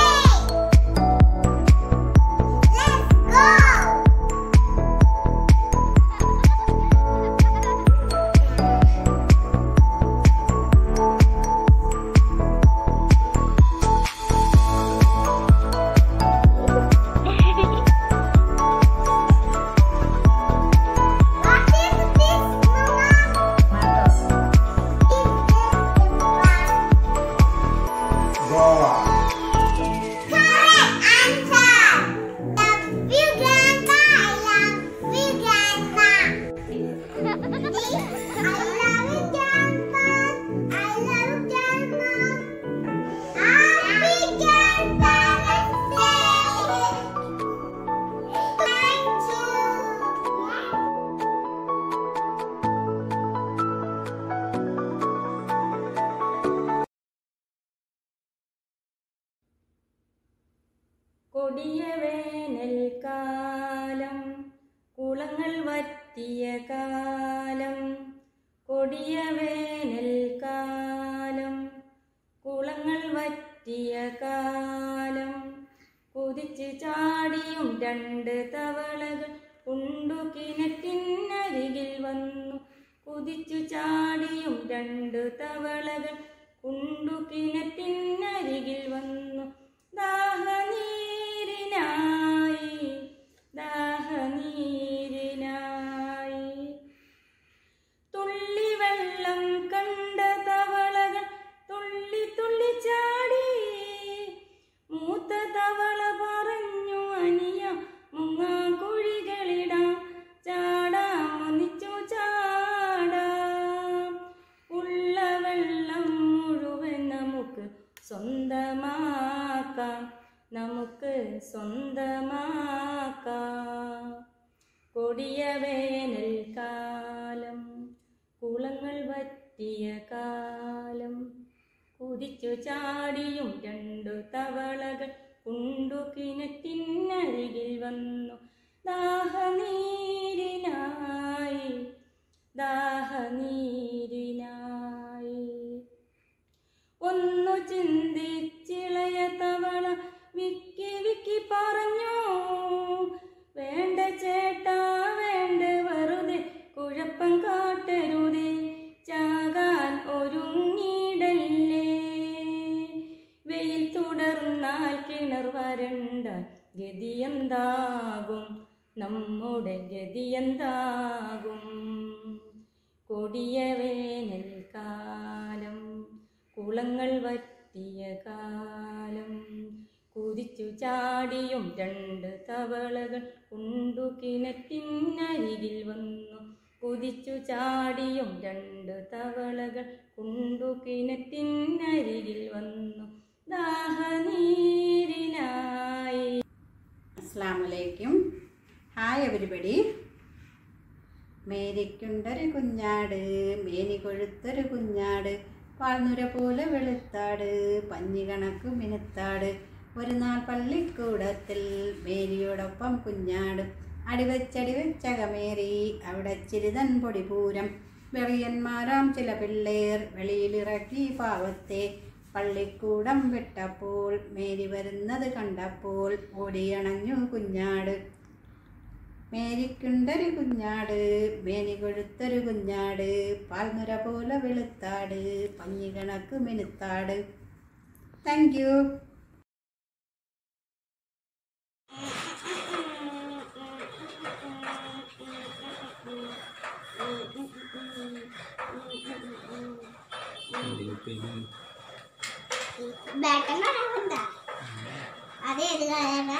വറ്റിയ കാലം കൊടിയ വേനൽക്കാലം കുളങ്ങൾ വറ്റിയ കാലം കുതിച്ചു ചാടിയും രണ്ട് തവളകൾ ഉണ്ടു കിണറ്റിനരികിൽ വന്നു കുതിച്ചു ചാടിയും രണ്ട് തവളകൾ ഉണ്ടു കിണറ്റിനരികിൽ വന്നു ദാഹനീരിനായി ദാഹനീരിനായി തുള്ളി വെള്ളം കണ്ട തവളകൾ തുള്ളി തുള്ളി ചാടി മൂത്ത തവള പറഞ്ഞു അനിയ മുങ്ങാ കുഴികളിടാം ചാടാം ഒന്നിച്ചു ചാടാം ഉള്ള വെള്ളം മുഴുവൻ നമുക്ക് സ്വന്തമാക്കാം നമുക്ക് സ്വന്തമാക്കാം കൊടിയ വേനൽക്കാലം കുളങ്ങൾ വറ്റിയ കാലം കുതിച്ചു ചാടിയും രണ്ടു തവളകൾ ഉണ്ടു കിണറ്റിനരികിൽ വന്നു ദാഹനീരിനായി ദാഹനീരിനായി ഒന്നു ചിന്തിച്ചിളയ തവള വിക്കി വിക്കി പറഞ്ഞു വേണ്ട ചേട്ടാ വേണ്ട വെറുതെ കുഴപ്പം കാട്ടരുതേ ചാകാൻ ഒരുങ്ങിടല്ലേ വെയിൽ തുടർന്നാൽ കിണർ വരണ്ട ഗതിയെന്താകും നമ്മുടെ ഗതിയെന്താകും കൊടിയ വേനൽക്കാലം കുളങ്ങൾ വറ്റിയ കാലം കുതിച്ചു ചാടിയും രണ്ട് തവളകൾ ഉണ്ടു കിണറ്റിനരികിൽ വന്നു കുതിച്ചു ചാടിയും രണ്ട് തവളകൾ ഉണ്ടു കിണറ്റിനരികിൽ വന്നു ദാഹനീരിനായി അസ്ലാമലൈക്കും ഹായ് എവരിബഡി മേരിക്കുണ്ടൊരു കുഞ്ഞാട് മേനി കൊഴുത്തൊരു കുഞ്ഞാട് പാൽനുര പോലെ വെളുത്താട് പഞ്ഞി കണക്ക് മിനുത്താട് ഒരു നാൾ പള്ളിക്കൂടത്തിൽ മേരിയോടൊപ്പം കുഞ്ഞാട് അടിവച്ചടി വെച്ചകമേറി അവിടെ ചിരിതൻ പൊടിപൂരം വെറിയന്മാരാം ചില പിള്ളേർ വെളിയിലിറക്കി പാവത്തെ പള്ളിക്കൂടം വിട്ടപ്പോൾ മേരി വരുന്നത് കണ്ടപ്പോൾ ഓടിയണഞ്ഞു കുഞ്ഞാട് മേരിക്കുണ്ടൊരു കുഞ്ഞാട് മേനി കൊഴുത്തൊരു കുഞ്ഞാട് പാൽനുര പോലെ വെളുത്താട് പഞ്ഞി കണക്ക് മിനുത്താട് താങ്ക് യു ബാറ്റം കാണാറുണ്ടാ അത് ഏത് കളറാ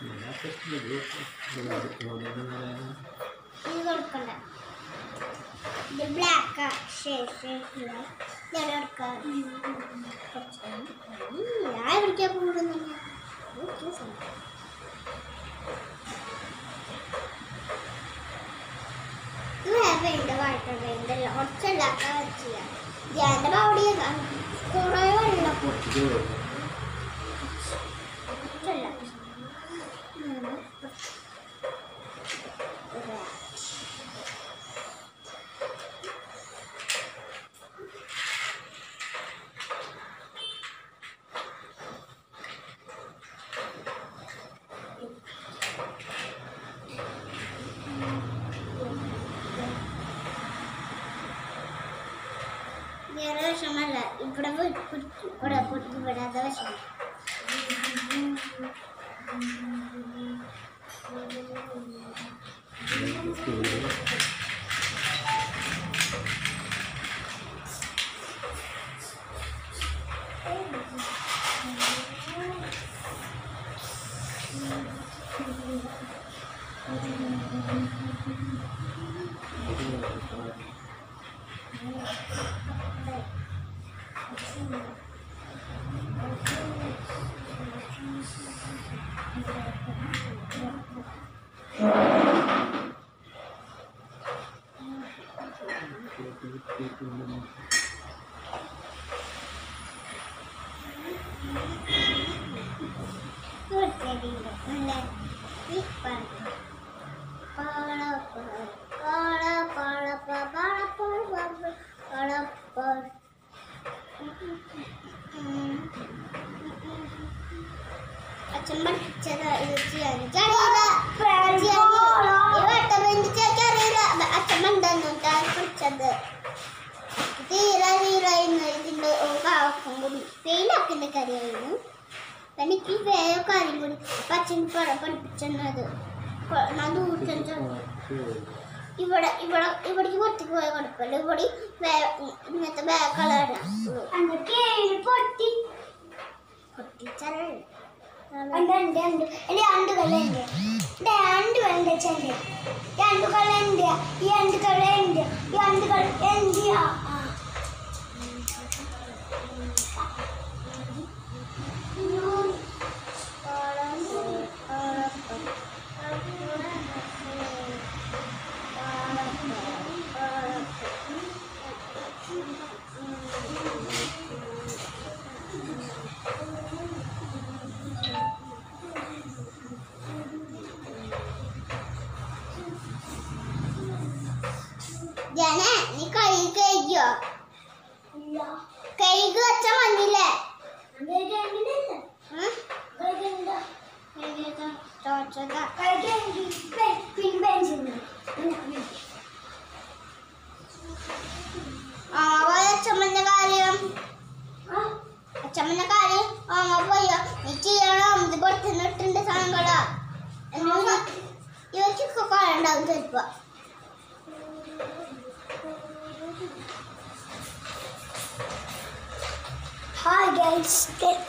ഇത് കൊടുക്കണ്ട ഇത് ബ്ലാക്ക് ഷേഡ് ഷേഡ് ഞാൻ എടുക്കാം ഞാൻ എവിടേക്കാ കൂടുന്നില്ല ഇത് വേറെ ഉണ്ട് വാട്ടർ വേണ്ടല്ലോ ഒച്ചല്ലാക്കാൻ പറ്റില്ല ഞാൻ അവിടെ കുറേ വെള്ളം ഒച്ചല്ല വേറെ വിഷമല്ല ഇവിടെ പി- പിടിക്കും ഇവിടെ പിടിക്കും ഇവിടെ അത് വിഷമം നല്ല ഈ പാട്ട് പാട പാട ചെന്നത് കൊ- ഞാൻ ദൂരെ ചെന്നത് ഇവിടെ ഇവിടെ ഇവിടേക്ക് പുറത്തേക്ക് പോയ കുഴപ്പമില്ല ഇവിടെ വേ- ഇങ്ങനത്തെ ബാഗ് കളറാണ് പൊട്ടി പൊട്ടിച്ചല്ലേ രണ്ട് രണ്ട് രണ്ട് എന്റെ രണ്ട് കളയുണ്ട് രണ്ട് വേണ്ട ചെണ്ട് രണ്ട് കളയുണ്ട് ഈ രണ്ട് കളയുണ്ട് ഈ രണ്ട് കള എന്ത് ജന നീ കൈ കഴിക്കോ കൈ വെച്ച മഞ്ഞില്ലേ അച്ഛമ്മന്റെ കാര്യം അച്ഛമ്മന്റെ കാര്യം അമ്മ പോയോ നീ ചെയ്യണം ഇത് പുറത്തുനിന്നിട്ടുണ്ട് സാധനങ്ങളാ ഇവയ്ക്കൊക്കെ കാണണ്ടാവും ചിലപ്പോ Hi guys, get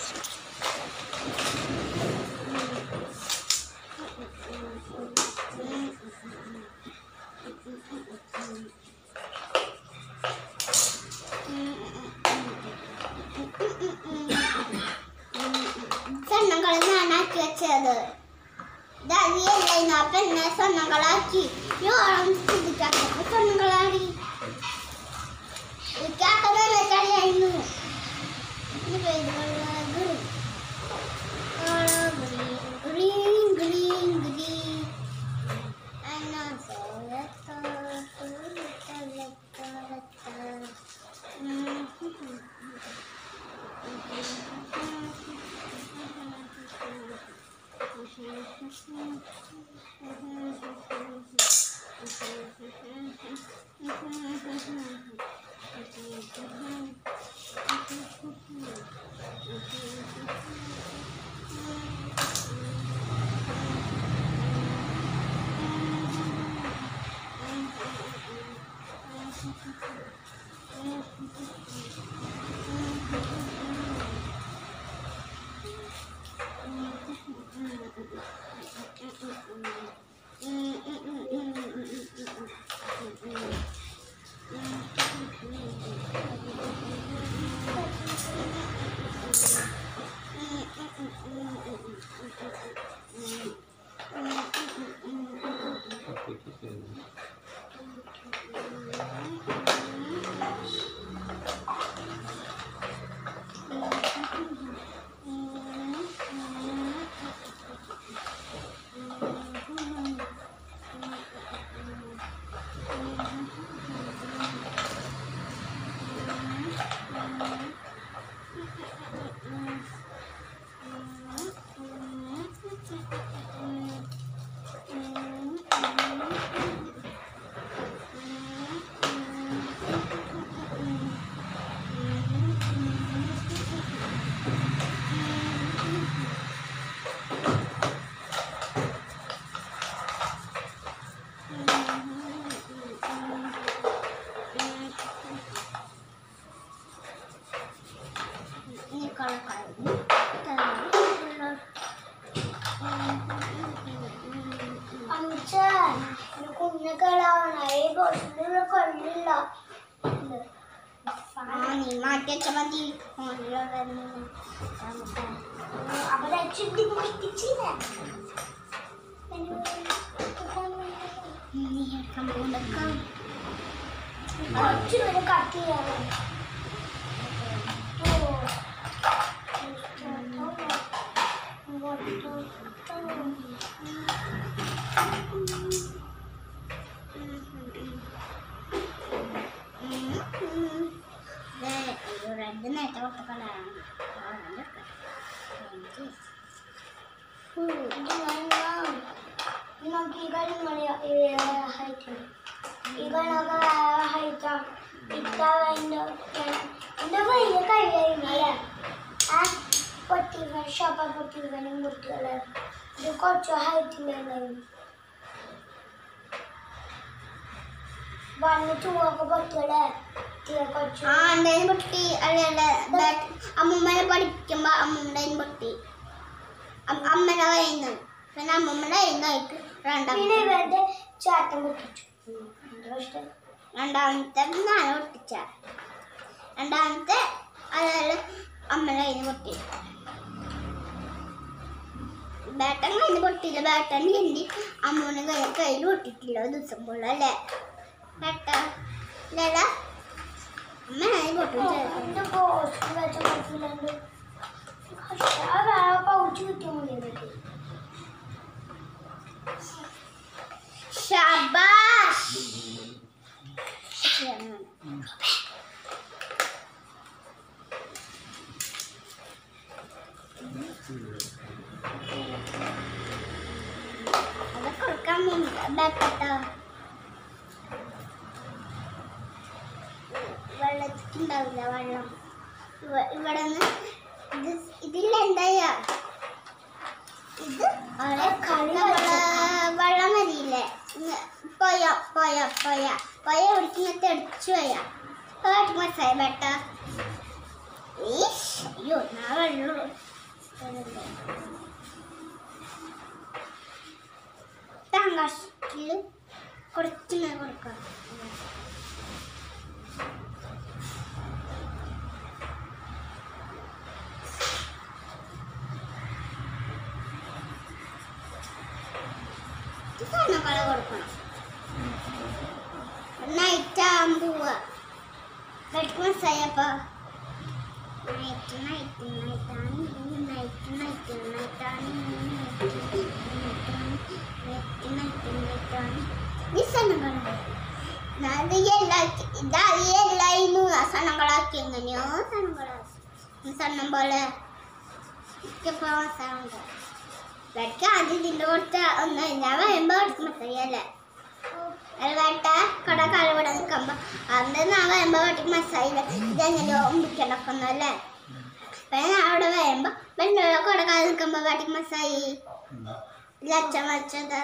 സ്വർണ്ണങ്ങൾ ഞാനാക്കി വെച്ചത് ദരിയല്ലായിരുന്നു അപ്പൊ എന്നെ സ്വർണ്ണങ്ങളാക്കി ഓണം ചിന്തിക്കാത്ത സ്വർണ്ണങ്ങളാടി ഇക്കാക്കുന്നത് കളിയായിരുന്നു green, green, green. And also, let's go, let's go, let's go, let's go. കൊള്ളില്ല നീ മാറ്റി വെച്ച മതി അവിടെ കുറച്ച് പേര് കട്ട് ചെയ്യാറ് റെഡ് നേരത്തെ കൊടുത്ത കളറാണ് നമുക്ക് ഈ കളി ഹൈറ്റ് ഈ കളൊക്കെ ഹൈറ്റാ ഇത്ത എൻ്റെ എൻ്റെ വലിയ കഴിയായിരുന്നു അല്ലേ ആ പൊട്ടി ഷോപ്പ പൊട്ടി മുട്ടുകള് ഇത് കുറച്ച് ഹൈറ്റിലുണ്ടായി വന്ന് ടൂവൊക്കെ പൊട്ടിയല്ലേ ആ എന്തായാലും പൊട്ടി അല്ല അമ്മൂമ്മനെ പഠിക്കുമ്പോ അമ്മൂമ്മയുടെ പൊട്ടി അം- അമ്മനെ കയ്യുന്നു പിന്നെ അമ്മൂമ്മയുടെ കയ്യുന്നായിട്ട് രണ്ടാം പിന്നെ ഇവരുടെ ചേട്ടൻ പൊട്ടിച്ചു രണ്ടാമത്തെ ഞാൻ പൊട്ടിച്ച രണ്ടാമത്തെ അതായത് അമ്മയുടെ കയ്യിൽ നിന്ന് പൊട്ടി ബേട്ടൻ കയ്യിൽ പൊട്ടിയില്ല ബേട്ടൻ ഹിന്ദി അമ്മൂനെ കൈ കയ്യിൽ പൊട്ടിട്ടില്ല ഒരു ദിവസം പോലും അല്ലേ ബേട്ട ഇല്ലല്ല അമ്മ കയ്യിൽ ശബാഷ് അത് കൊടുക്കാൻ ബേക്കട്ടോ വെള്ളത്തിണ്ടാവില്ല വെള്ളം ഇവ- ഇവിടെ നിന്ന് ഇത് ഇതിലെന്തായ ഇത് നമ്മള് വെള്ളം മതിയില്ലേ ഇങ്ങ- പോയ പോയ പോയ പോയ ഇവിടേക്ക് തെടിച്ചു പോയ പാട്ട് മനസ്സായ ബേട്ട ഈശ്, അയ്യോ ഞാൻ വെള്ളം താങ്കാശില് കുറച്ചിങ്ങനെ കൊടുക്കാം സാധനങ്ങളെ കൊടുക്കണം നൈറ്റ് ആകുമ്പോ വെട്ട് മസായപ്പോ നൈറ്റ് നൈറ്റ് നൈറ്റാണ് നൈറ്റ് നൈറ്റ് നൈറ്റാണ് നൈറ്റ് നൈറ്റ് നൈറ്റാണ് ഈ സാധനങ്ങളുണ്ട് അത് എല്ലാ ഇതാ ഈ എല്ലാ ഈ മൂന്ന് സാധനങ്ങളാക്കി എങ്ങനെയോ സാധനങ്ങളാക്കി സാധനം പോലെ ഇപ്പൊ മസാലുണ്ട് വെട്ട ആദ്യം ഇതിന്റെ കൊടുത്ത ഒന്ന് ഞാൻ വരുമ്പോ മസാലയല്ലേ വേട്ട കട കലവിടെ നിൽക്കുമ്പോ അന്ന് ഞാൻ വരുമ്പോ വീട്ടിൽ മസാല ഇതെങ്ങനെയോ ഉമ്പിക്കടക്കുന്നല്ലേ അപ്പൊ ഞാൻ അവിടെ വരുമ്പോ വെള്ളം കട കാല നിൽക്കുമ്പോ വീട്ടിൽ മസായി ലച്ച വച്ചത്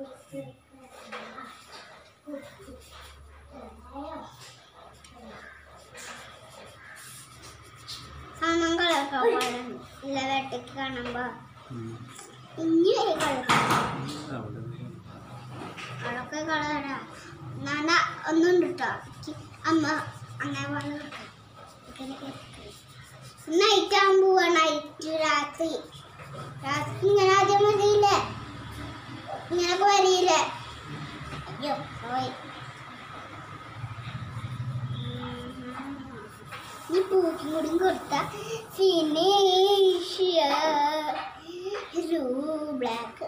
സാധനങ്ങളൊക്കെ പാടുന്നു ഇല്ല വേട്ടയ്ക്ക് കാണുമ്പോ ഇനി ഒരു കളർ അതൊക്കെ കളറാ നാന ഒന്നും കിട്ടോ അമ്മ അങ്ങനെ പോലെ നൈറ്റ് ആകുമ്പോ നൈറ്റ് രാത്രി രാത്രി ഇങ്ങനെ ആദ്യം മതിയില്ലേ ഇങ്ങനൊക്കെ വരിയില്ലേ അയ്യോ പോയി ഈ പൂക്കും കൂടി കൊടുത്ത finish black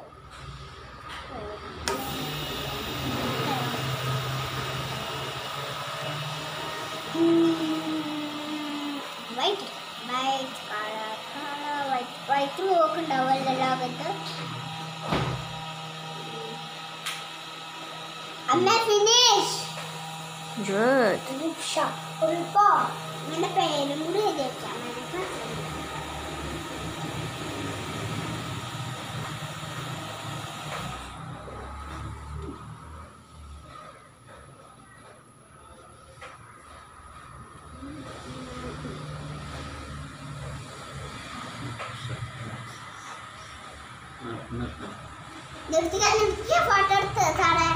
white white colour colour white white പോക്ക് ഉണ്ടാവുമല്ലോ ലോകത്ത് അമ്മ ഫിനിഷ് ഗുഡ് ഉൾപ്പോ നിന്റെ പേരും കൂടി എഴുതിയേക്കാം നിനക്ക് നിർത്തിക്കാൻ നിർത്തിയ ഫോട്ടോ എടുത്ത് സാറേ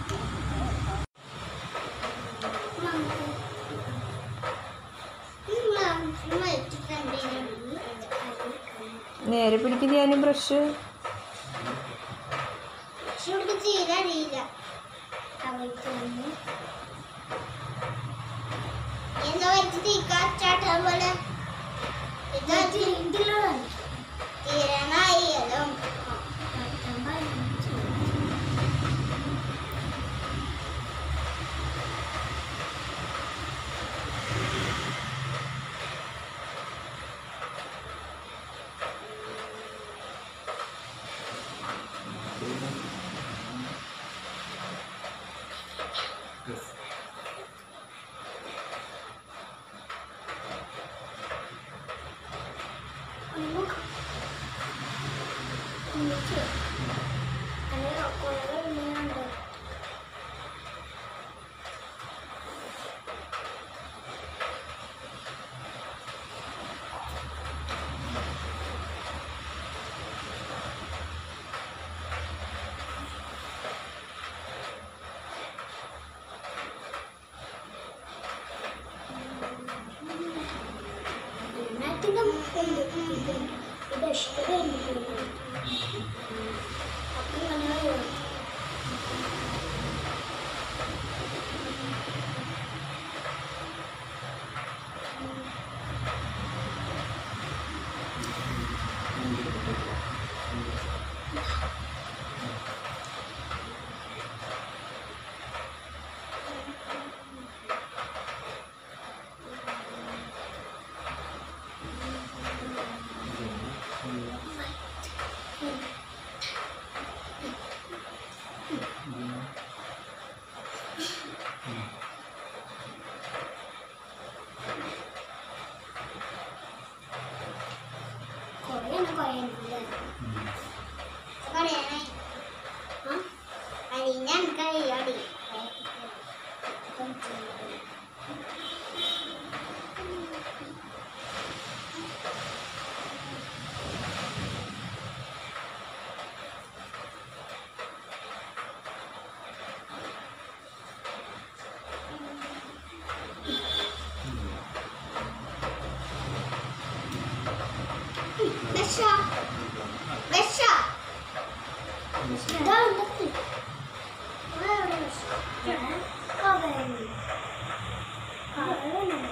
നേരെ പിടിക്കുന്ന ഞാനും ബ്രഷ് ചൂട് തീരെ അറിയില്ല എന്താ വെച്ച് തീക്കാച്ചാട്ട പോലെ ഇതാ തീരണായില്ലോ ഞാൻ കൈയടി വിഷ വിഷ ഇതാ ഉണ്ടെങ്കിൽ വേറെ വിഷം കവറി കവറി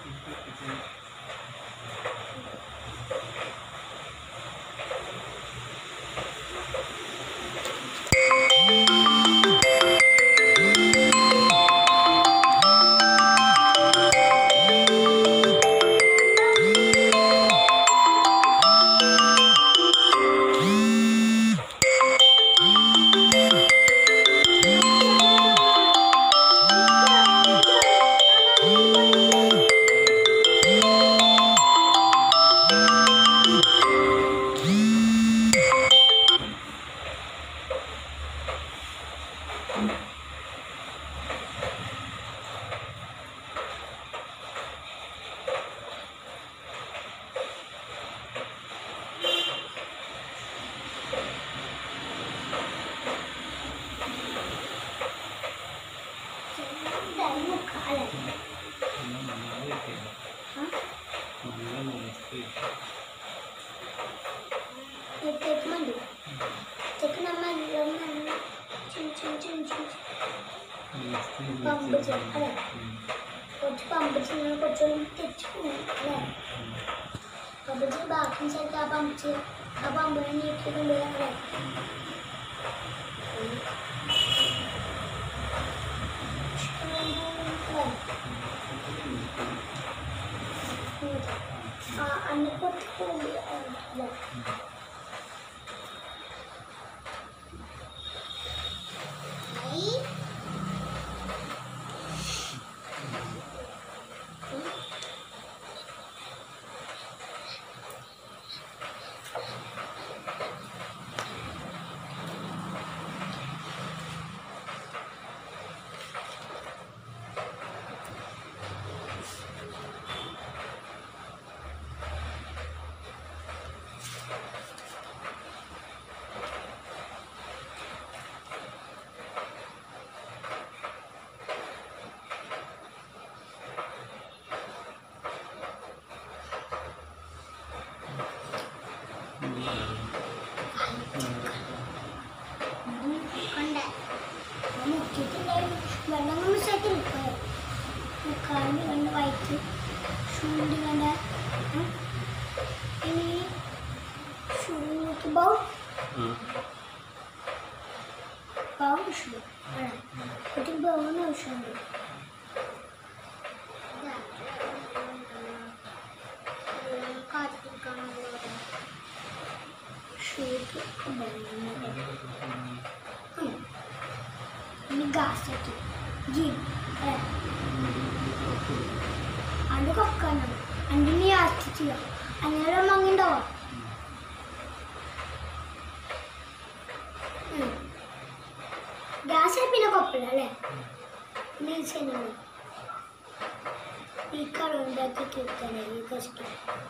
തെക്ക് മതി തെക്ക് നമ്മൾ പമ്പ് ചെയ്യും അല്ലേ കുറച്ച് പമ്പ് ചെയ്യുന്ന കുറച്ചൊന്നും തെച്ച് പോകും അല്ലേ പമ്പ് ചെയ്ത് ബാക്കി സ്ഥലത്ത് ആ പമ്പ് ചെയ്യും ആ പമ്പിനെ നീക്കിയിട്ടുണ്ട് അല്ലേ ആ അന്ന് കുറച്ച് പോകും അല്ലേ കണ്ടേ മുക്കിയിട്ടുണ്ടായിരുന്നു വെള്ളം മിസ്സായിട്ട് നിൽക്കാറ് മുക്കാലിന് കണ്ട് വയറ്റ് ഷൂണ്ട് കണ്ട ഇനി ഷൂ നോക്കുമ്പോൾ ബാവും ഷൂ ഒരു ബാവുന്ന ആവശ്യമുണ്ട് ഷൂക്ക് ini gas itu jin eh anda kok kanan anda ni arti ya anda lo mangin do gas പിന്നെ കൊപ്പല അല്ലേ നീ സിനിമ ഈ കളർ ഉണ്ടാക്കി കിട്ടണേ ഈ കഷ്ടം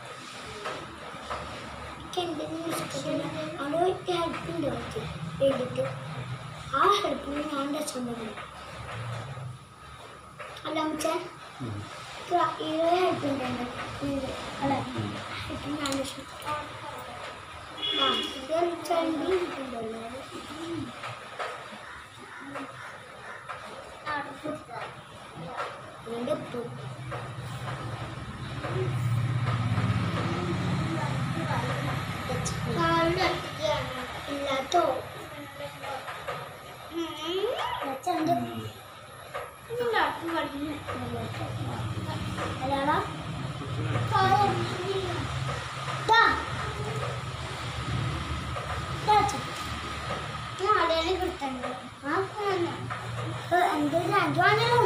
എന്തെങ്കിലും ഇഷ്ടപ്പെടില്ല അവിടെ ഹെൽപ്പ് ഉണ്ട് എഴുതിട്ട് ആ ഹെൽപ്പിന് ഞാൻ രക്ഷപ്പെടുന്നു അല്ല അമ്മച്ചേ ഈ ഹെൽപ്പ് ഉണ്ട് അല്ലെ ഹെൽപ്പിന് ഞാൻ രക്ഷപ്പെട്ടു ആ ഇത് ചണ്ടി ഉണ്ടല്ലോ ഇതിന്റെ ഉപ്പ് കാലിന്റെ അടുത്തേക്കാണ് ഇല്ലാത്തോ അച്ഛൻ്റെ അല്ലാടാ നാളെ കിട്ടണ്ട് എൻ്റെ രാജുവാണല്ലോ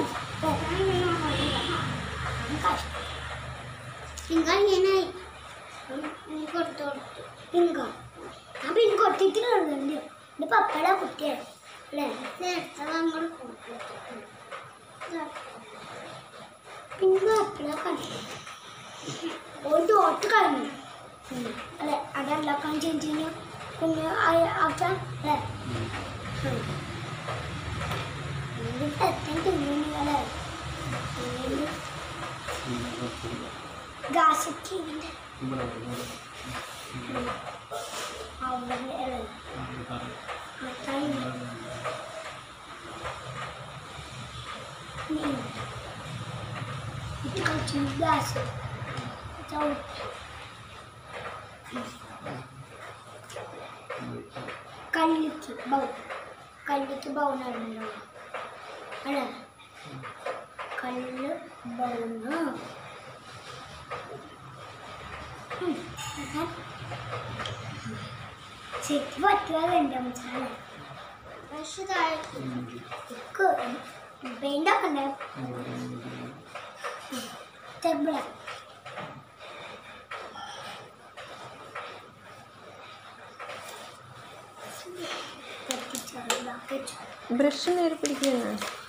പിങ്ക ഇങ്ങനായി കൊടുത്തു കൊടുത്തു പിങ്ക ആ പിൻ കൊടുത്തിട്ടുള്ളൂ എൻ്റെ പപ്പയുടെ കുട്ടിയാണ് അല്ലേ നേരത്തെ നമ്മൾ പിന്നെ അപ്പഴാ കണ്ടു ഒരു ഡോട്ട് കഴിഞ്ഞു ഉം. അല്ലെ അതെല്ലാം ചേഞ്ച് കഴിഞ്ഞു പിന്നെ ആക്കാൻ അല്ലേ എത്താൻ തിന്നു അല്ലേ ഗാസൊക്കെ അവിടെ അല്ലേ മത്തായി ഇത് കുറച്ച് ഗ്യാസ് കല്ലിക്ക് ബൗ കല്ലിക്ക് ബൗണായിരുന്നല്ലോ അല്ലേ കല്ല് ബൗണ് ശരിക്കും പറ്റുക എൻ്റെ മനസ്സിലാണ് പക്ഷെ താഴേക്ക് പെയിൻ്റ് ഒക്കെ ഉണ്ട് തെബിള ബ്രഷ് നേരെ പിടിക്കുന്ന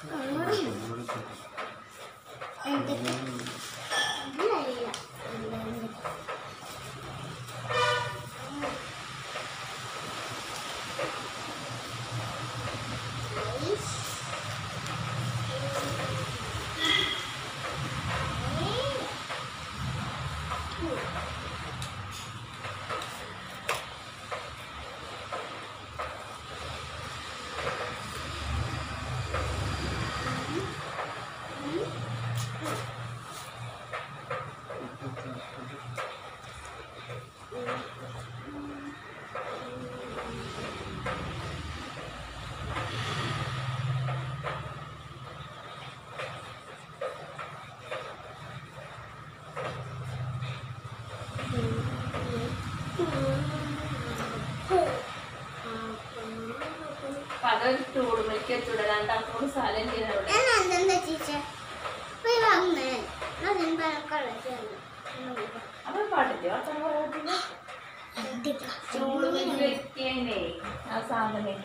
അതൊരു ടൂളിലേക്ക് തുടരാണ്ട് അപ്പോൾ സ്ഥലം ചെയ്തവിടെ ഞാൻ എന്താ ടീച്ചർ പോയി വന്നേ അതെന്താ കളർ അപ്പൊ പാട്ടില്ലേ ഒറ്റ പാട്ടില്ല ടൂളിലേക്ക് വെക്കേനേ ആ സാധനം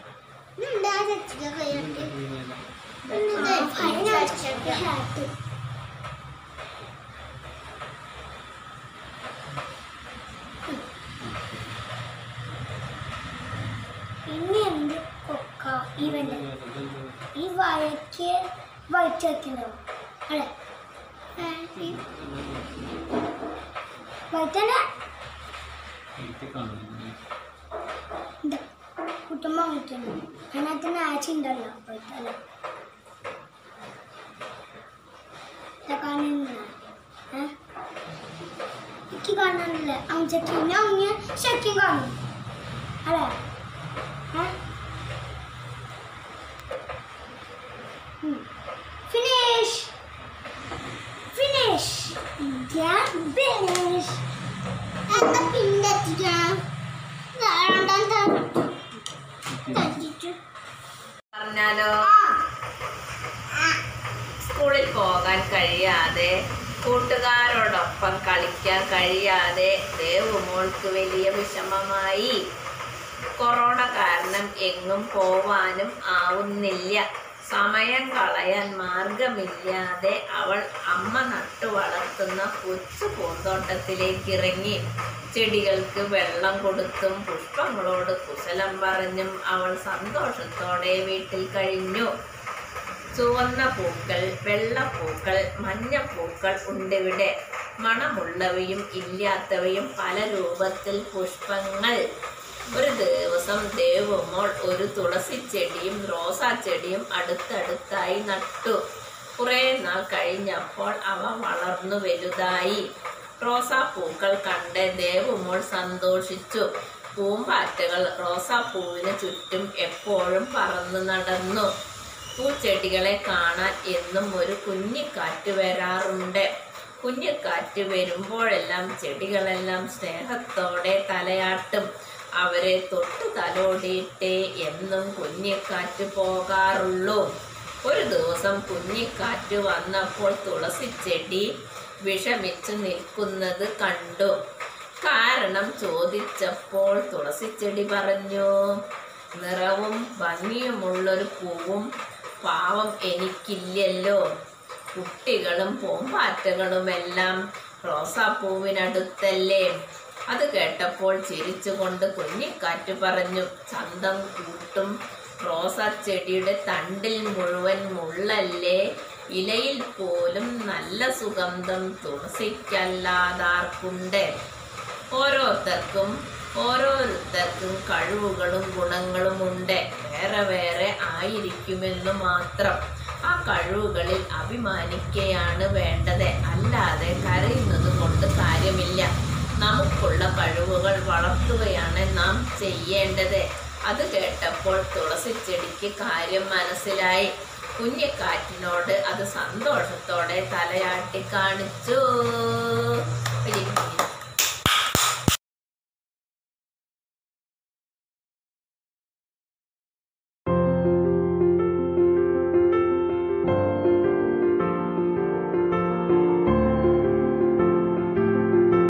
പിന്നെ എന്ത് കൊക്ക ഇവന്റെ ഈ വഴക്ക് വൈറ്റ് വെക്കുന്നുണ്ടാവും അല്ലെ വൈറ്റനെ കുട്ടുമ്പ വൈറ്റുണ്ട് അതിനകത്ത് ആഴ്ച ഉണ്ടല്ലോ വൈറ്റ് അല്ലെ കാണുന്നില്ല ഏ എനിക്ക് കാണാനില്ല അവൻ ചെക്കിങ് ഞാൻ അവന് ചെക്കിങ് കാണും അല്ലേ Finish! Finish! Yeah, finish! എന്താ പിന്നെത്തിക്കണം പറഞ്ഞാലോ സ്കൂളിൽ പോകാൻ കഴിയാതെ കൂട്ടുകാരോടൊപ്പം കളിക്കാൻ കഴിയാതെ ദേവുമോൾക്ക് വലിയ വിഷമമായി കൊറോണ കാരണം എങ്ങും പോവാനും ആവുന്നില്ല സമയം കളയാൻ മാർഗമില്ലാതെ അവൾ അമ്മ നട്ടു വളർത്തുന്ന കൊച്ചു പൂന്തോട്ടത്തിലേക്ക് ഇറങ്ങി ചെടികൾക്ക് വെള്ളം കൊടുത്തും പുഷ്പങ്ങളോട് കുശലം പറഞ്ഞും അവൾ സന്തോഷത്തോടെ വീട്ടിൽ കഴിഞ്ഞു ചുവന്ന പൂക്കൾ വെള്ളപ്പൂക്കൾ മഞ്ഞപ്പൂക്കൾ ഉണ്ടിവിടെ മണമുള്ളവയും ഇല്ലാത്തവയും പല രൂപത്തിൽ പുഷ്പങ്ങൾ ഒരു ദിവസം ദേവുമോൾ ഒരു തുളസി ചെടിയും റോസാ ചെടിയും അടുത്തടുത്തായി നട്ടു കുറേ നാൾ കഴിഞ്ഞപ്പോൾ അവ വളർന്നു വലുതായി റോസാപ്പൂക്കൾ കണ്ട് ദേവുമോൾ സന്തോഷിച്ചു പൂമ്പാറ്റകൾ റോസാപ്പൂവിന് ചുറ്റും എപ്പോഴും പറന്നു നടന്നു പൂച്ചെടികളെ കാണാൻ എന്നും ഒരു കുഞ്ഞിക്കാറ്റ് വരാറുണ്ട് കുഞ്ഞിക്കാറ്റ് വരുമ്പോഴെല്ലാം ചെടികളെല്ലാം സ്നേഹത്തോടെ തലയാട്ടും അവരെ തൊട്ടു തലോടിയിട്ടേ എന്നും കുഞ്ഞിക്കാറ്റ് പോകാറുള്ളൂ ഒരു ദിവസം കുഞ്ഞിക്കാറ്റ് വന്നപ്പോൾ തുളസിച്ചെടി വിഷമിച്ചു നിൽക്കുന്നത് കണ്ടു കാരണം ചോദിച്ചപ്പോൾ തുളസിച്ചെടി പറഞ്ഞു നിറവും ഭംഗിയുമുള്ളൊരു പൂവും പാവം എനിക്കില്ലല്ലോ കുട്ടികളും പൂമ്പാറ്റകളുമെല്ലാം റോസാപ്പൂവിനടുത്തല്ലേ അത് കേട്ടപ്പോൾ ചിരിച്ചുകൊണ്ട് കുഞ്ഞിക്കാറ്റ് പറഞ്ഞു ചന്തം കൂട്ടും റോസാ ചെടിയുടെ തണ്ടിൽ മുഴുവൻ മുള്ളല്ലേ ഇലയിൽ പോലും നല്ല സുഗന്ധം തുളസിക്കല്ലാതാർക്കുണ്ട് ഓരോരുത്തർക്കും ഓരോരുത്തർക്കും കഴിവുകളും ഗുണങ്ങളും ഉണ്ട് വേറെ വേറെ ആയിരിക്കുമെന്ന് മാത്രം ആ കഴിവുകളിൽ അഭിമാനിക്കുകയാണ് വേണ്ടത് അല്ലാതെ കരയുന്നത് കൊണ്ട് കാര്യമില്ല നമുക്കുള്ള കഴിവുകൾ വളർത്തുകയാണ് നാം ചെയ്യേണ്ടത് അത് കേട്ടപ്പോൾ തുളസിച്ചെടിക്ക് കാര്യം മനസ്സിലായി കുഞ്ഞിക്കാറ്റിനോട് അത് സന്തോഷത്തോടെ തലയാട്ടി കാണിച്ചു